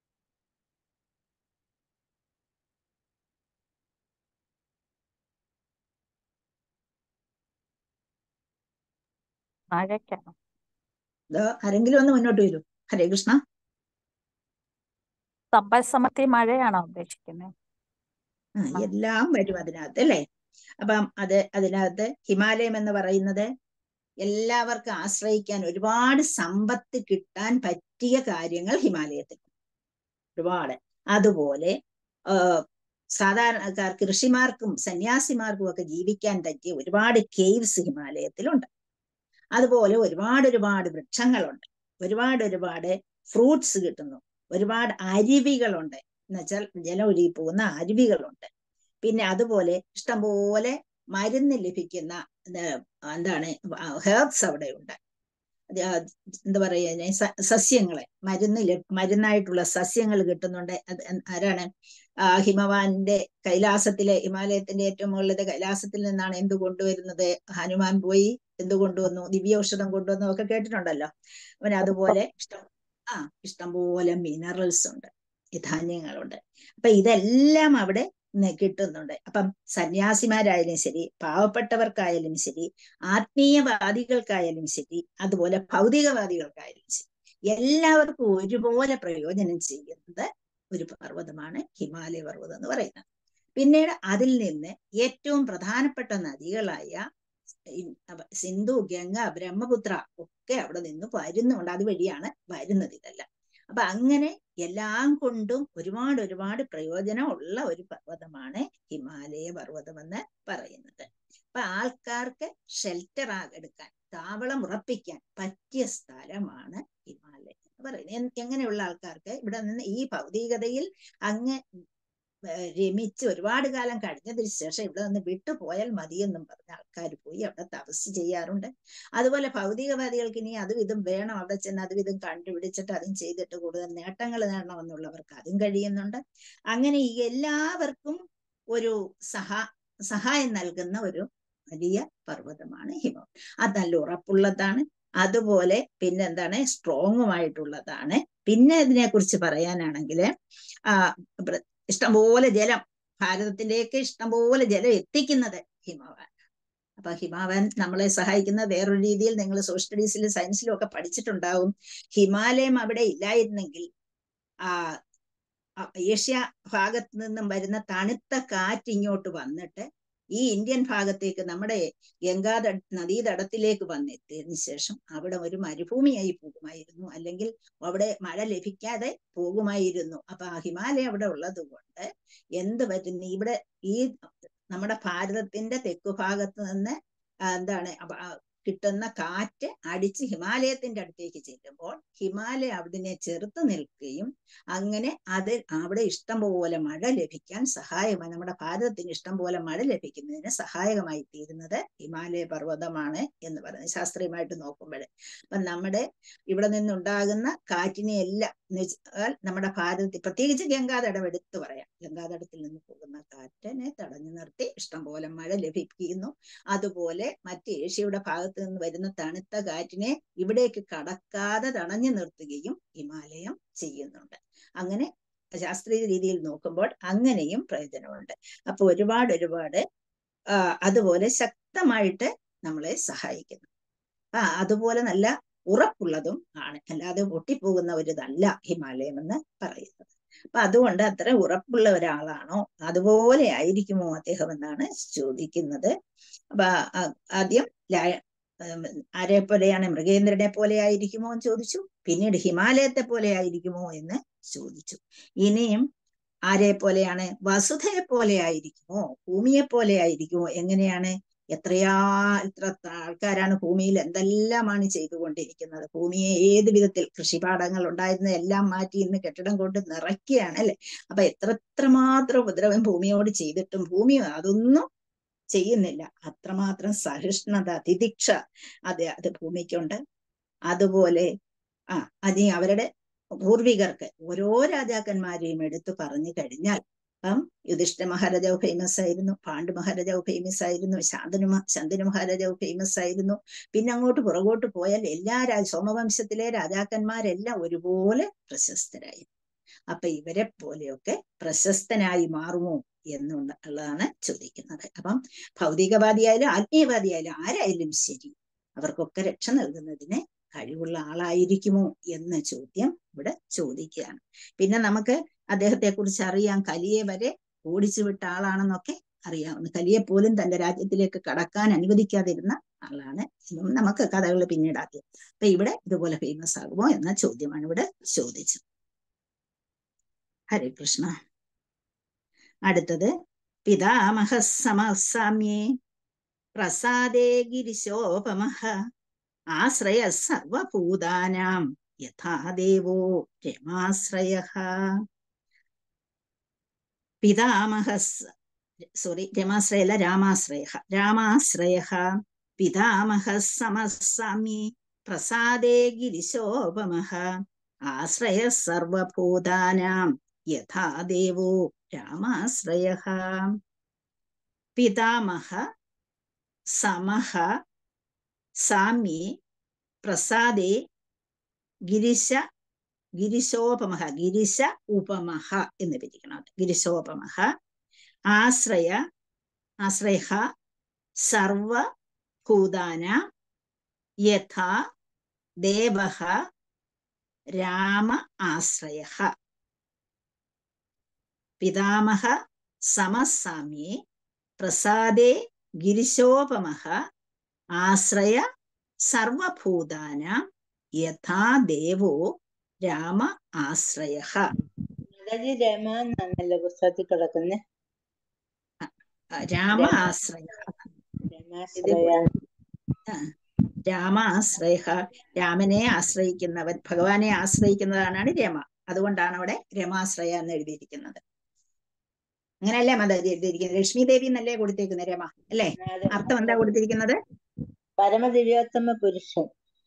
മഴയ്ക്കാണ് അതോ ആരെങ്കിലും ഒന്ന് മുന്നോട്ട് വരൂ ഹരേ കൃഷ്ണ സമ്പൽ സമൃദ്ധി മഴയാണോ ഉദ്ദേശിക്കുന്നത് ആ, എല്ലാം വരും അതിനകത്ത് അല്ലേ അപ്പം അത് അതിനകത്ത് ഹിമാലയം എന്ന് പറയുന്നത് എല്ലാവർക്കും ആശ്രയിക്കാൻ ഒരുപാട് സമ്പത്ത് കിട്ടാൻ പറ്റിയ കാര്യങ്ങൾ ഹിമാലയത്തിൽ ഒരുപാട് അതുപോലെ ആ, സാധാരണക്കാർക്ക് ഋഷിമാർക്കും സന്യാസിമാർക്കും ഒക്കെ ജീവിക്കാൻ പറ്റിയ ഒരുപാട് കേവ്സ് ഹിമാലയത്തിലുണ്ട് അതുപോലെ ഒരുപാട് ഒരുപാട് വൃക്ഷങ്ങളുണ്ട് ഒരുപാട് ഒരുപാട് ഫ്രൂട്ട്സ് കിട്ടുന്നു ഒരുപാട് അരുവികളുണ്ട് എന്നുവെച്ചാൽ ജലം ഒഴുകി പോകുന്ന അരുവികളുണ്ട് പിന്നെ അതുപോലെ ഇഷ്ടംപോലെ മരുന്ന് ലഭിക്കുന്ന ഏർ എന്താണ് ഹെർബ്സ് അവിടെയുണ്ട് അത് ആ എന്താ പറയുക സസ്യങ്ങളെ മരുന്ന് ലഭ്- മരുന്നായിട്ടുള്ള സസ്യങ്ങൾ കിട്ടുന്നുണ്ട് അത് എൻ- ആരാണ് ആ ഹിമവാന്റെ കൈലാസത്തിലെ ഹിമാലയത്തിന്റെ ഏറ്റവും മുകളിലത്തെ കൈലാസത്തിൽ നിന്നാണ് എന്ത് കൊണ്ടുവരുന്നത് ഹനുമാൻ പോയി എന്ത് കൊണ്ടുവന്നു ദിവ്യൌഷധം കൊണ്ടുവന്നു ഒക്കെ കേട്ടിട്ടുണ്ടല്ലോ അവൻ അതുപോലെ ഇഷ്ടം ആ ഇഷ്ടംപോലെ മിനറൽസ് ഉണ്ട് ഈ ധാന്യങ്ങളുണ്ട് അപ്പൊ ഇതെല്ലാം അവിടെ ന്ന് കിട്ടുന്നുണ്ട് അപ്പം സന്യാസിമാരായാലും ശരി പാവപ്പെട്ടവർക്കായാലും ശരി ആത്മീയവാദികൾക്കായാലും ശരി അതുപോലെ ഭൗതികവാദികൾക്കായാലും ശരി എല്ലാവർക്കും ഒരുപോലെ പ്രയോജനം ചെയ്യുന്നത് ഒരു പർവ്വതമാണ് ഹിമാലയ പർവ്വതം എന്ന് പറയുന്നത് പിന്നീട് അതിൽ നിന്ന് ഏറ്റവും പ്രധാനപ്പെട്ട നദികളായ ഇ- അവ- സിന്ധു ഗംഗ ബ്രഹ്മപുത്ര ഒക്കെ അവിടെ നിന്ന് വരുന്നുണ്ട് അതുവഴിയാണ് വരുന്നത് ഇതെല്ലാം അപ്പൊ അങ്ങനെ എല്ലാം കൊണ്ടും ഒരുപാട് ഒരുപാട് പ്രയോജനം ഉള്ള ഒരു പർവ്വതമാണ് ഹിമാലയ പർവ്വതം എന്ന് പറയുന്നത് അപ്പൊ ആൾക്കാർക്ക് ഷെൽട്ടർ എടുക്കാൻ താവളം ഉറപ്പിക്കാൻ പറ്റിയ സ്ഥലമാണ് ഹിമാലയം എന്ന് പറയുന്നത് എൻ- എങ്ങനെയുള്ള ആൾക്കാർക്ക് ഇവിടെ നിന്ന് ഈ ഭൗതികതയിൽ അങ്ങ് ഏർ രമിച്ച് ഒരുപാട് കാലം കഴിഞ്ഞതിന് ശേഷം ഇവിടെ നിന്ന് വിട്ടുപോയാൽ മതിയെന്നും പറഞ്ഞ ആൾക്കാർ പോയി അവിടെ തപസ് ചെയ്യാറുണ്ട് അതുപോലെ ഭൗതികവാദികൾക്ക് ഇനി അതും ഇതും വേണം അവിടെ ചെന്ന് അതും ഇതും കണ്ടുപിടിച്ചിട്ട് അതും ചെയ്തിട്ട് കൂടുതൽ നേട്ടങ്ങൾ നേടണമെന്നുള്ളവർക്ക് അതും കഴിയുന്നുണ്ട് അങ്ങനെ ഈ എല്ലാവർക്കും ഒരു സഹാ സഹായം നൽകുന്ന ഒരു വലിയ പർവ്വതമാണ് ഹിമം അത് നല്ല ഉറപ്പുള്ളതാണ് അതുപോലെ പിന്നെ എന്താണ് സ്ട്രോങ്ങുമായിട്ടുള്ളതാണ് പിന്നെ ഇതിനെ കുറിച്ച് പറയാനാണെങ്കിൽ ആ പ്ര- ഇഷ്ടംപോലെ ജലം ഭാരതത്തിലേക്ക് ഇഷ്ടംപോലെ ജലം എത്തിക്കുന്നത് ഹിമവാൻ അപ്പൊ ഹിമാവൻ നമ്മളെ സഹായിക്കുന്ന വേറൊരു രീതിയിൽ നിങ്ങൾ സോഷ്യൽ സ്റ്റഡീസിലും സയൻസിലും ഒക്കെ പഠിച്ചിട്ടുണ്ടാവും ഹിമാലയം അവിടെ ഇല്ലായിരുന്നെങ്കിൽ ആ ആ ഏഷ്യ ഭാഗത്ത് നിന്നും വരുന്ന തണുത്ത കാറ്റ് ഇങ്ങോട്ട് വന്നിട്ട് ഈ ഇന്ത്യൻ ഭാഗത്തേക്ക് നമ്മുടെ ഗംഗാ നദീതടത്തിലേക്ക് വന്നെത്തിയതിനു ശേഷം അവിടെ ഒരു മരുഭൂമിയായി പോകുമായിരുന്നു അല്ലെങ്കിൽ അവിടെ മഴ ലഭിക്കാതെ പോകുമായിരുന്നു അപ്പൊ ആ ഹിമാലയം അവിടെ ഉള്ളത് കൊണ്ട് എന്ത് പറ്റുന്നു ഇവിടെ ഈ നമ്മുടെ ഭാരതത്തിന്റെ തെക്കു ഭാഗത്ത് നിന്ന് ആ, എന്താണ് അപ- ആ, കിട്ടുന്ന കാറ്റ് അടിച്ച് ഹിമാലയത്തിന്റെ അടുത്തേക്ക് ചെല്ലുമ്പോൾ ഹിമാലയം അതിനെ ചെറുത്ത് നിൽക്കുകയും അങ്ങനെ അത് അവിടെ ഇഷ്ടം പോലെ മഴ ലഭിക്കാൻ സഹായമായി നമ്മുടെ ഭാരതത്തിന് ഇഷ്ടം പോലെ മഴ ലഭിക്കുന്നതിന് സഹായകമായി തീരുന്നത് ഹിമാലയ പർവ്വതമാണ് എന്ന് പറയുന്നത് ശാസ്ത്രീയമായിട്ട് നോക്കുമ്പോൾ അപ്പൊ നമ്മുടെ ഇവിടെ നിന്നുണ്ടാകുന്ന കാറ്റിനെ എല്ലാം എന്ന് വെച്ചാൽ നമ്മുടെ ഭാരതത്തിൽ പ്രത്യേകിച്ച് ഗംഗാതടം എടുത്തു പറയാം ഗംഗാതടത്തിൽ നിന്ന് പോകുന്ന കാറ്റിനെ തടഞ്ഞു നിർത്തി ഇഷ്ടം പോലെ മഴ ലഭിക്കുന്നു അതുപോലെ മറ്റ് ഏഷ്യയുടെ ഭാഗത്ത് നിന്ന് വരുന്ന തണുത്ത കാറ്റിനെ ഇവിടേക്ക് കടക്കാതെ തടഞ്ഞു നിർത്തുകയും ഹിമാലയം ചെയ്യുന്നുണ്ട് അങ്ങനെ ശാസ്ത്രീയ രീതിയിൽ നോക്കുമ്പോൾ അങ്ങനെയും പ്രയോജനമുണ്ട് അപ്പൊ ഒരുപാട് ഒരുപാട് ആ, അതുപോലെ ശക്തമായിട്ട് നമ്മളെ സഹായിക്കുന്നു ആ അതുപോലെ നല്ല ഉറപ്പുള്ളതും ആണ് അല്ലാതെ പൊട്ടിപ്പോകുന്ന ഒരിതല്ല ഹിമാലയം എന്ന് പറയുന്നത് അപ്പൊ അതുകൊണ്ട് അത്ര ഉറപ്പുള്ള ഒരാളാണോ അതുപോലെ ആയിരിക്കുമോ അദ്ദേഹം എന്നാണ് ചോദിക്കുന്നത് അപ്പൊ ആ- ആദ്യം ലാ- ഉം, ആരെ പോലെയാണ് മൃഗേന്ദ്രനെ പോലെ ആയിരിക്കുമോ എന്ന് ചോദിച്ചു പിന്നീട് ഹിമാലയത്തെ പോലെ ആയിരിക്കുമോ എന്ന് ചോദിച്ചു ഇനിയും ആരെ പോലെയാണ് വസുധയെ പോലെ ആയിരിക്കുമോ ഭൂമിയെ പോലെ ആയിരിക്കുമോ എങ്ങനെയാണ് എത്രയാ ഇത്ര ആൾക്കാരാണ് ഭൂമിയിൽ എന്തെല്ലാമാണ് ചെയ്തുകൊണ്ടിരിക്കുന്നത് ഭൂമിയെ ഏത് വിധത്തിൽ കൃഷിപാടങ്ങൾ ഉണ്ടായിരുന്ന എല്ലാം മാറ്റി ഇന്ന് കെട്ടിടം കൊണ്ട് നിറയ്ക്കുകയാണ് അല്ലെ അപ്പൊ എത്ര എത്രമാത്രം ഉപദ്രവം ഭൂമിയോട് ചെയ്തിട്ടും ഭൂമി അതൊന്നും ചെയ്യുന്നില്ല അത്രമാത്രം സഹിഷ്ണുത തിദിക്ഷ അത് അത് ഭൂമിക്കുണ്ട് അതുപോലെ ആ അത് അവരുടെ പൂർവികർക്ക് ഓരോ രാജാക്കന്മാരെയും എടുത്തു പറഞ്ഞു കഴിഞ്ഞാൽ അപ്പം യുധിഷ്ഠ മഹാരാജാവ് ഫേമസ് ആയിരുന്നു പാണ്ഡു മഹാരാജാവ് ഫേമസ് ആയിരുന്നു ശാന്തനു മ- ശന്തനു മഹാരാജാവ് ഫേമസ് ആയിരുന്നു പിന്നെ അങ്ങോട്ട് പുറകോട്ട് പോയാൽ എല്ലാ രാജ സോമവംശത്തിലെ രാജാക്കന്മാരെല്ലാം ഒരുപോലെ പ്രശസ്തരായി അപ്പൊ ഇവരെ പോലെയൊക്കെ പ്രശസ്തനായി മാറുമോ എന്നുള്ളതാണ് ചോദിക്കുന്നത് അപ്പം ഭൗതികവാദിയായാലും ആത്മീയവാദിയായാലും ആരായാലും ശരി അവർക്കൊക്കെ രക്ഷ നൽകുന്നതിന് കഴിവുള്ള ആളായിരിക്കുമോ എന്ന ചോദ്യം ഇവിടെ ചോദിക്കുകയാണ് പിന്നെ നമുക്ക് അദ്ദേഹത്തെ കുറിച്ച് അറിയാം കലിയെ വരെ ഓടിച്ചു വിട്ട ആളാണെന്നൊക്കെ അറിയാവുന്ന കലിയെ പോലും തന്റെ രാജ്യത്തിലേക്ക് കടക്കാൻ അനുവദിക്കാതിരുന്ന ആളാണ് എന്നും നമുക്ക് കഥകൾ പിന്നീട് ആദ്യം അപ്പൊ ഇവിടെ ഇതുപോലെ ഫേമസ് ആകുമോ എന്ന ചോദ്യമാണ് ഇവിടെ ചോദിച്ചത് ഹരേ കൃഷ്ണ അടുത്തത് പിതാമഹ സമസാമ്യേ പ്രസാദേ ഗിരിശോപമഃ ആശ്രയ സർവഭൂതാനാം യഥാ ദേവോ രമാശ്രയ പിതാമഹ സോറി രമാശ്രയ അല്ല രാമാശ്രയ രാമാശ്രയ പിതാമഹ സമസാമ്യേ പ്രസാദേ ഗിരിശോപമഃ ആശ്രയ സർവഭൂതാനാം യഥാ ദേവോ രാമാശ്രയ പിതാമഹ സമഹ സാമ്യേ പ്രസാദേ ഗിരിശ ഗിരിശോപമഹ ഗിരിശ ഉപമഹ എന്ന് പിരിക്കണം ഗിരിശോപമഹ ആശ്രയ ആശ്രയ സർവഭൂതാന യഥാ ദേവഃ രാമ ആശ്രയ പിതാമഹ സമസാമ്യേ പ്രസാദേ ഗിരിശോപമഃ ആശ്രയ സർവഭൂതാന യഥാ ദേവോ രാമ ആശ്രയ മാതാജി രമ എന്നാണല്ലോ പുസ്തകത്തിൽ കിടക്കുന്നത് രാമ രമ ആശ്രയ ഇത് രമാശ്രയ ആ, രാമ ആശ്രയ രാമനെ ആശ്രയിക്കുന്നവൻ ഭഗവാനെ ആശ്രയിക്കുന്നതാണ് രമ അതുകൊണ്ടാണ് അവിടെ രമാശ്രയ എന്ന് എഴുതിയിരിക്കുന്നത് അങ്ങനെയല്ലേ മാതാജി എഴുതിയിരിക്കുന്നത് ലക്ഷ്മി ദേവി എന്നല്ലേ കൊടുത്തിരിക്കുന്നത് രമ അല്ലേ അതെ അർത്ഥം എന്താ കൊടുത്തിരിക്കുന്നത് പരമദിവ്യോത്തമ പുരുഷൻ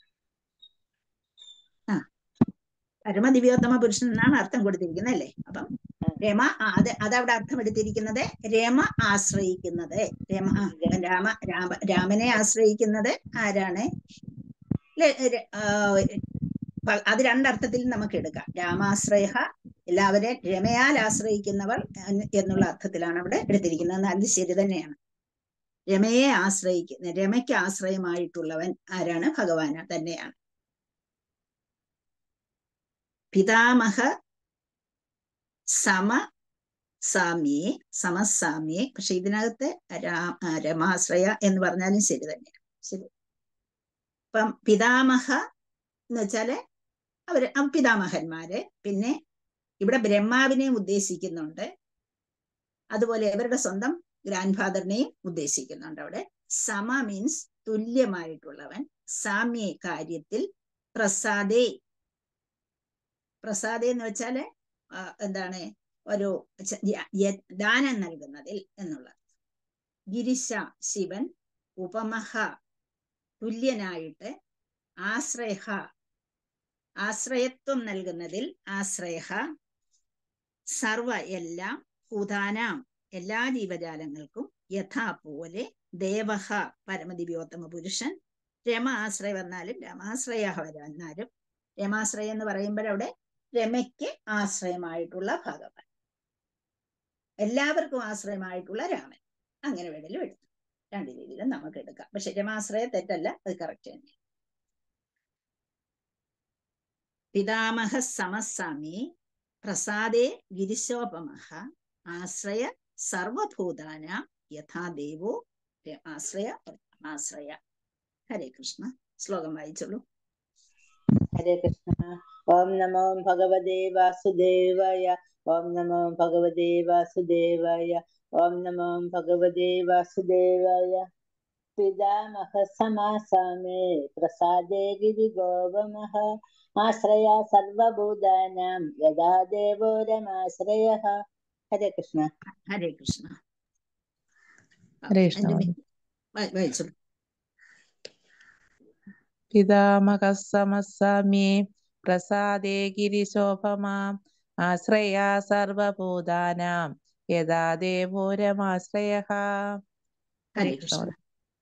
ആ പരമദിവ്യോത്തമ പുരുഷൻ എന്നാണ് അർത്ഥം കൊടുത്തിരിക്കുന്നത് അല്ലേ അപ്പം രമ ആ, അത് അതവിടെ അർത്ഥം എടുത്തിരിക്കുന്നത് രമ ആശ്രയിക്കുന്നത് രമ ആ, രാമ രാമ രാമനെ ആശ്രയിക്കുന്നത് ആരാണ് ല- ര- ആ, പ- അത് രണ്ടർത്ഥത്തിൽ നമുക്ക് എടുക്കാം രാമാശ്രയ എല്ലാവരെയും രമയാൽ ആശ്രയിക്കുന്നവർ എന്ന് എന്നുള്ള അർത്ഥത്തിലാണ് അവിടെ എടുത്തിരിക്കുന്നത് എന്നാൽ അത് ശരി തന്നെയാണ് രമയെ ആശ്രയിക്കുന്ന രമയ്ക്ക് ആശ്രയമായിട്ടുള്ളവൻ ആരാണ് ഭഗവാൻ തന്നെയാണ് പിതാമഹ സമ സാമ്യേ സമസാമ്യേ പക്ഷെ ഇതിനകത്ത് രാ ആ, രമാശ്രയ എന്ന് പറഞ്ഞാലും ശരി തന്നെയാണ് ശരി ഇപ്പം പിതാമഹ എന്ന് വെച്ചാല് അവര് ആ പിതാമഹന്മാര് പിന്നെ ഇവിടെ ബ്രഹ്മാവിനെ ഉദ്ദേശിക്കുന്നുണ്ട് അതുപോലെ ഇവരുടെ സ്വന്തം ഗ്രാൻഡ് ഫാദറിനെയും ഉദ്ദേശിക്കുന്നുണ്ട് അവിടെ സമ മീൻസ് തുല്യമായിട്ടുള്ളവൻ സാമ്യ കാര്യത്തിൽ പ്രസാദേ പ്രസാദേ എന്ന് വെച്ചാല് ആ, എന്താണ് ഒരു ച- യ- യ- ദാനം നൽകുന്നതിൽ എന്നുള്ളത് ഗിരിശ ശിവൻ ഉപമഹ തുല്യനായിട്ട് ആശ്രയഹ ആശ്രയത്വം നൽകുന്നതിൽ ആശ്രയഹ സർവ എല്ലാം ഭൂതാനാം എല്ലാ ജീവജാലങ്ങൾക്കും യഥാപോലെ ദേവഹ പരമദിവ്യോത്തമ പുരുഷൻ രമ ആശ്രയ വന്നാലും രമാശ്രയ വന്നാലും രമാശ്രയ എന്ന് പറയുമ്പോഴവിടെ രമയ്ക്ക് ആശ്രയമായിട്ടുള്ള ഭഗവാൻ എല്ലാവർക്കും ആശ്രയമായിട്ടുള്ള രാമൻ അങ്ങനെ വേണേലും എടുക്കാം രണ്ട് രീതിയിലും നമുക്ക് എടുക്കാം പക്ഷെ രമാശ്രയ തെറ്റല്ല അത് കറക്റ്റ് തന്നെ പിതാമഹ സമസ്വാമി പ്രസാദേ ഗിരിശോപമഹ ആശ്രയ സർവഭൂതാന യഥാ ദേവോ ര- ആശ്രയ ആശ്രയ ഹരേ കൃഷ്ണ ശ്ലോകം വായിച്ചോളൂ ഹരേ കൃഷ്ണ ഓം നമോ ഭഗവതേ വാസുദേവായ ഓം നമോ ഭഗവതേ വാസുദേവായ ഓം നമോ ഭഗവതേ വാസുദേവായ പിതാമഹ സമാസാമേ പ്രസാദേ ഗിരിഗോപമഃ ആശ്രയ സർവഭൂതാനാം യഥാ ദേവോ രമാശ്രയ ഹരേ കൃഷ്ണ ഹരേ കൃഷ്ണ ഹരേ കൃഷ്ണ അതിന്റെ മാതാജി. മി- വാ- വായിച്ചോളൂ പിതാമഹസമസാമ്യേ പ്രസാദേ ഗിരിശോഭമാ ആശ്രയ സർവഭൂതാനാം യഥാ ദേവോരമാശ്രയ ഹരേ ഹരേ കൃഷ്ണ കൃഷ്ണ മാതാജി.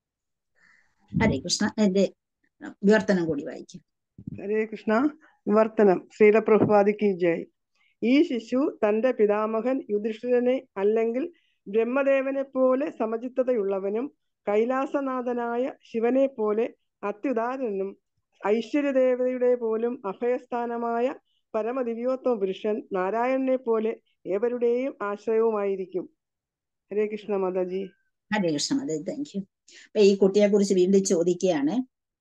ഹരേ കൃഷ്ണ എന്റെ വിവർത്തനം കൂടി വായിക്കും ഹരേ കൃഷ്ണ വിവർത്തനം ശ്രീലപ്രഭുപാദിക്ക് ജയ് ഈ ശിശു തന്റെ പിതാമഹൻ യുധിഷ്ഠിരനെ അല്ലെങ്കിൽ ബ്രഹ്മദേവനെ പോലെ സമചിത്തതയുള്ളവനും കൈലാസനാഥനായ ശിവനെ പോലെ അത്യുദാരനും ഐശ്വര്യദേവതയുടെ പോലും അഭയസ്ഥാനമായ പരമദിവ്യോത്തമ പുരുഷൻ നാരായണനെ പോലെ ഏവരുടെയും ആശ്രയവുമായിരിക്കും ഹരേ കൃഷ്ണ മാതാജി ഹരേ കൃഷ്ണ അതെ താങ്ക് യു അപ്പൊ ഈ കുട്ടിയെ കുറിച്ച് വീണ്ടും ചോദിക്കുകയാണ്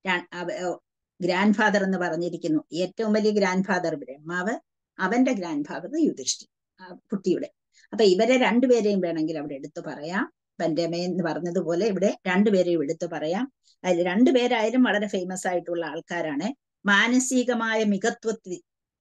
ഗ്രാൻഡ് ഫാദർ എന്ന് പറഞ്ഞിരിക്കുന്നു ഏറ്റവും വലിയ ഗ്രാൻഡ് ഫാദർ ബ്രഹ്മാവ് അവന്റെ ഗ്രാൻഡ് ഫാദർ യുധിഷ്ഠിർ ആ കുട്ടിയുടെ അപ്പൊ ഇവരെ രണ്ടുപേരെയും വേണമെങ്കിൽ അവിടെ എടുത്തു പറയാം പഞ്ചമേ എന്ന് പറഞ്ഞതുപോലെ ഇവിടെ രണ്ടുപേരെയും എടുത്തു പറയാം അതിൽ രണ്ടുപേരായാലും വളരെ ഫേമസ് ആയിട്ടുള്ള ആൾക്കാരാണ് മാനസികമായ മികത്വത്തിൽ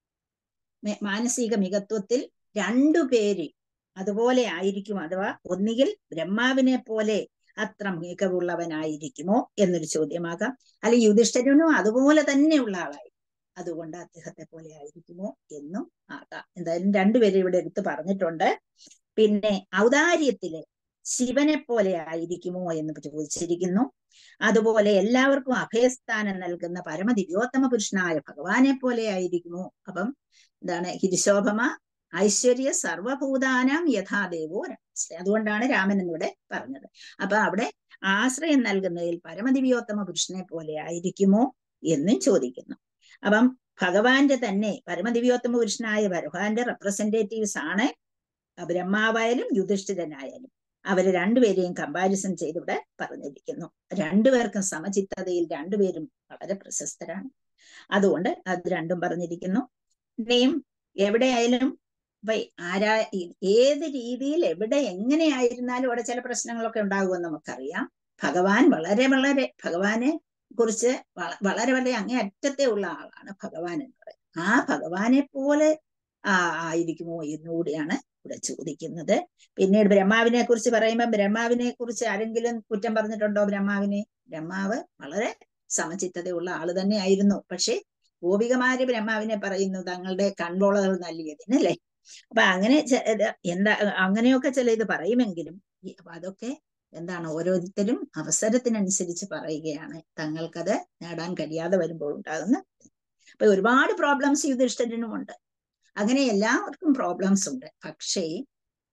മെ- മാനസിക മികത്വത്തിൽ രണ്ടുപേര് അതുപോലെ ആയിരിക്കും അഥവാ ഒന്നുകിൽ ബ്രഹ്മാവിനെ പോലെ അത്ര മികവുള്ളവനായിരിക്കുമോ എന്നൊരു ചോദ്യമാകാം അല്ലെങ്കിൽ യുധിഷ്ഠിരനും അതുപോലെ തന്നെയുള്ള ആളായി അതുകൊണ്ട് അദ്ദേഹത്തെ പോലെ ആയിരിക്കുമോ എന്നും ആകാം എന്തായാലും രണ്ടുപേരും ഇവിടെ എടുത്ത് പറഞ്ഞിട്ടുണ്ട് പിന്നെ ഔദാര്യത്തില് ശിവനെ പോലെ ആയിരിക്കുമോ എന്ന് ചോദിച്ചിരിക്കുന്നു അതുപോലെ എല്ലാവർക്കും അഭയസ്ഥാനം നൽകുന്ന പരമദിവ്യോത്തമ പുരുഷനായ ഭഗവാനെ പോലെ ആയിരിക്കുമോ അപ്പം എന്താണ് ഹിരിശോഭമ ഐശ്വര്യ സർവഭൂതാനാം യഥാദേവോ രമസ്തേ. അതുകൊണ്ടാണ് രാമൻ എന്നിവിടെ പറഞ്ഞത് അപ്പൊ അവിടെ ആശ്രയം നൽകുന്നതിൽ പരമദിവ്യോത്തമ പുരുഷനെ പോലെ ആയിരിക്കുമോ എന്നും ചോദിക്കുന്നു അപ്പം ഭഗവാന്റെ തന്നെ പരമദിവ്യോത്തമ പുരുഷനായ ഭഗവാന്റെ റെപ്രസെന്റേറ്റീവ്സ് ആണ് ബ്രഹ്മാവായാലും യുധിഷ്ഠിരനായാലും അവര് രണ്ടുപേരെയും കമ്പാരിസൺ ചെയ്തിവിടെ പറഞ്ഞിരിക്കുന്നു രണ്ടുപേർക്കും സമചിത്തതയിൽ രണ്ടുപേരും വളരെ പ്രശസ്തരാണ് അതുകൊണ്ട് അത് രണ്ടും പറഞ്ഞിരിക്കുന്നു ഇനിയും എവിടെയായാലും ഇപ്പൊ ആരാ ഈ- ഏത് രീതിയിൽ എവിടെ എങ്ങനെയായിരുന്നാലും അവിടെ ചില പ്രശ്നങ്ങളൊക്കെ ഉണ്ടാകുമെന്ന് നമുക്കറിയാം ഭഗവാൻ വളരെ വളരെ ഭഗവാനെ കുറിച്ച് വള- വളരെ വളരെ അങ്ങേ അറ്റത്തെ ഉള്ള ആളാണ് ഭഗവാൻ എന്ന് പറയുന്നത് ആ ഭഗവാനെ പോലെ ആ ആയിരിക്കുമോ എന്നുകൂടിയാണ് ഇവിടെ ചോദിക്കുന്നത് പിന്നീട് ബ്രഹ്മാവിനെ കുറിച്ച് പറയുമ്പോൾ ബ്രഹ്മാവിനെ കുറിച്ച് ആരെങ്കിലും കുറ്റം പറഞ്ഞിട്ടുണ്ടോ ബ്രഹ്മാവിനെ ബ്രഹ്മാവ് വളരെ സമചിത്തതയുള്ള ആള് തന്നെയായിരുന്നു പക്ഷെ ഗോപികമാര് ബ്രഹ്മാവിനെ പറയുന്നു തങ്ങളുടെ കൺപോളകൾ നൽകിയതിന് അല്ലേ അപ്പൊ അങ്ങനെ ചെ- ഇത് എന്താ അങ്ങനെയൊക്കെ ചില ഇത് പറയുമെങ്കിലും ഈ- അപ്പൊ അതൊക്കെ എന്താണ് ഓരോരുത്തരും അവസരത്തിനനുസരിച്ച് പറയുകയാണ് തങ്ങൾക്കത് നേടാൻ കഴിയാതെ വരുമ്പോൾ ഉണ്ടാകുന്ന അപ്പൊ ഒരുപാട് പ്രോബ്ലംസ് യുധിഷ്ഠിരനും ഉണ്ട് അങ്ങനെ എല്ലാവർക്കും പ്രോബ്ലംസ് ഉണ്ട് പക്ഷേ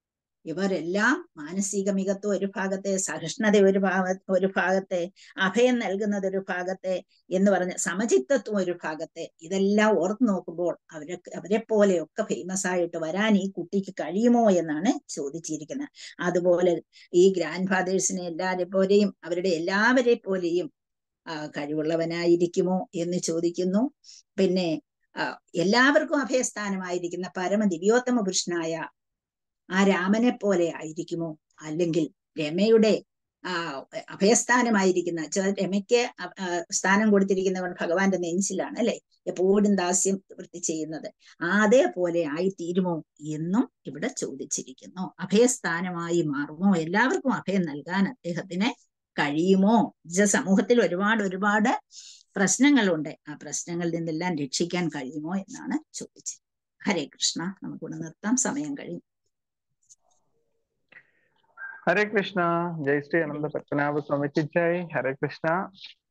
ഇവരെല്ലാം മാനസിക മികത്വം ഒരു ഭാഗത്തെ സഹിഷ്ണുത ഒരു ഭാഗ ഒരു ഭാഗത്തെ അഭയം നൽകുന്നത് ഒരു ഭാഗത്തെ എന്ന് പറഞ്ഞ സമചിത്തത്വം ഒരു ഭാഗത്തെ ഇതെല്ലാം ഓർത്ത് നോക്കുമ്പോൾ അവരെ അവരെ പോലെയൊക്കെ ഫേമസ് ആയിട്ട് വരാൻ ഈ കുട്ടിക്ക് കഴിയുമോ എന്നാണ് ചോദിച്ചിരിക്കുന്നത് അതുപോലെ ഈ ഗ്രാൻഡ് ഫാദേഴ്സിനെ എല്ലാവരെ പോലെയും അവരുടെ എല്ലാവരെ പോലെയും ആ, കഴിവുള്ളവനായിരിക്കുമോ എന്ന് ചോദിക്കുന്നു പിന്നെ ആ, എല്ലാവർക്കും അഭയസ്ഥാനമായിരിക്കുന്ന പരമ ദിവ്യോത്തമ പുരുഷനായ ആ രാമനെ പോലെ ആയിരിക്കുമോ അല്ലെങ്കിൽ രമയുടെ ആ അഭയസ്ഥാനമായിരിക്കുന്ന ചെ- രമയ്ക്ക് അ- ആ, സ്ഥാനം കൊടുത്തിരിക്കുന്നവൻ ഭഗവാന്റെ നെഞ്ചിലാണ് അല്ലെ എപ്പോഴും ദാസ്യം വൃത്തി ചെയ്യുന്നത് ആ അതേപോലെ ആയിത്തീരുമോ എന്നും ഇവിടെ ചോദിച്ചിരിക്കുന്നു അഭയസ്ഥാനമായി മാറുമോ എല്ലാവർക്കും അഭയം നൽകാൻ അദ്ദേഹത്തിന് കഴിയുമോ ജ സമൂഹത്തിൽ ഒരുപാട് ഒരുപാട് പ്രശ്നങ്ങളുണ്ട് ആ പ്രശ്നങ്ങളിൽ നിന്നെല്ലാം രക്ഷിക്കാൻ കഴിയുമോ എന്നാണ് ചോദിച്ചത് ഹരേ കൃഷ്ണ നമുക്കിവിടെ നിർത്താം സമയം കഴിഞ്ഞു ഹരേ കൃഷ്ണ ജയ് ശ്രീ അനന്ത പത്മനാഭ സ്വാമിക്ക് ജയ് ഹരേ കൃഷ്ണ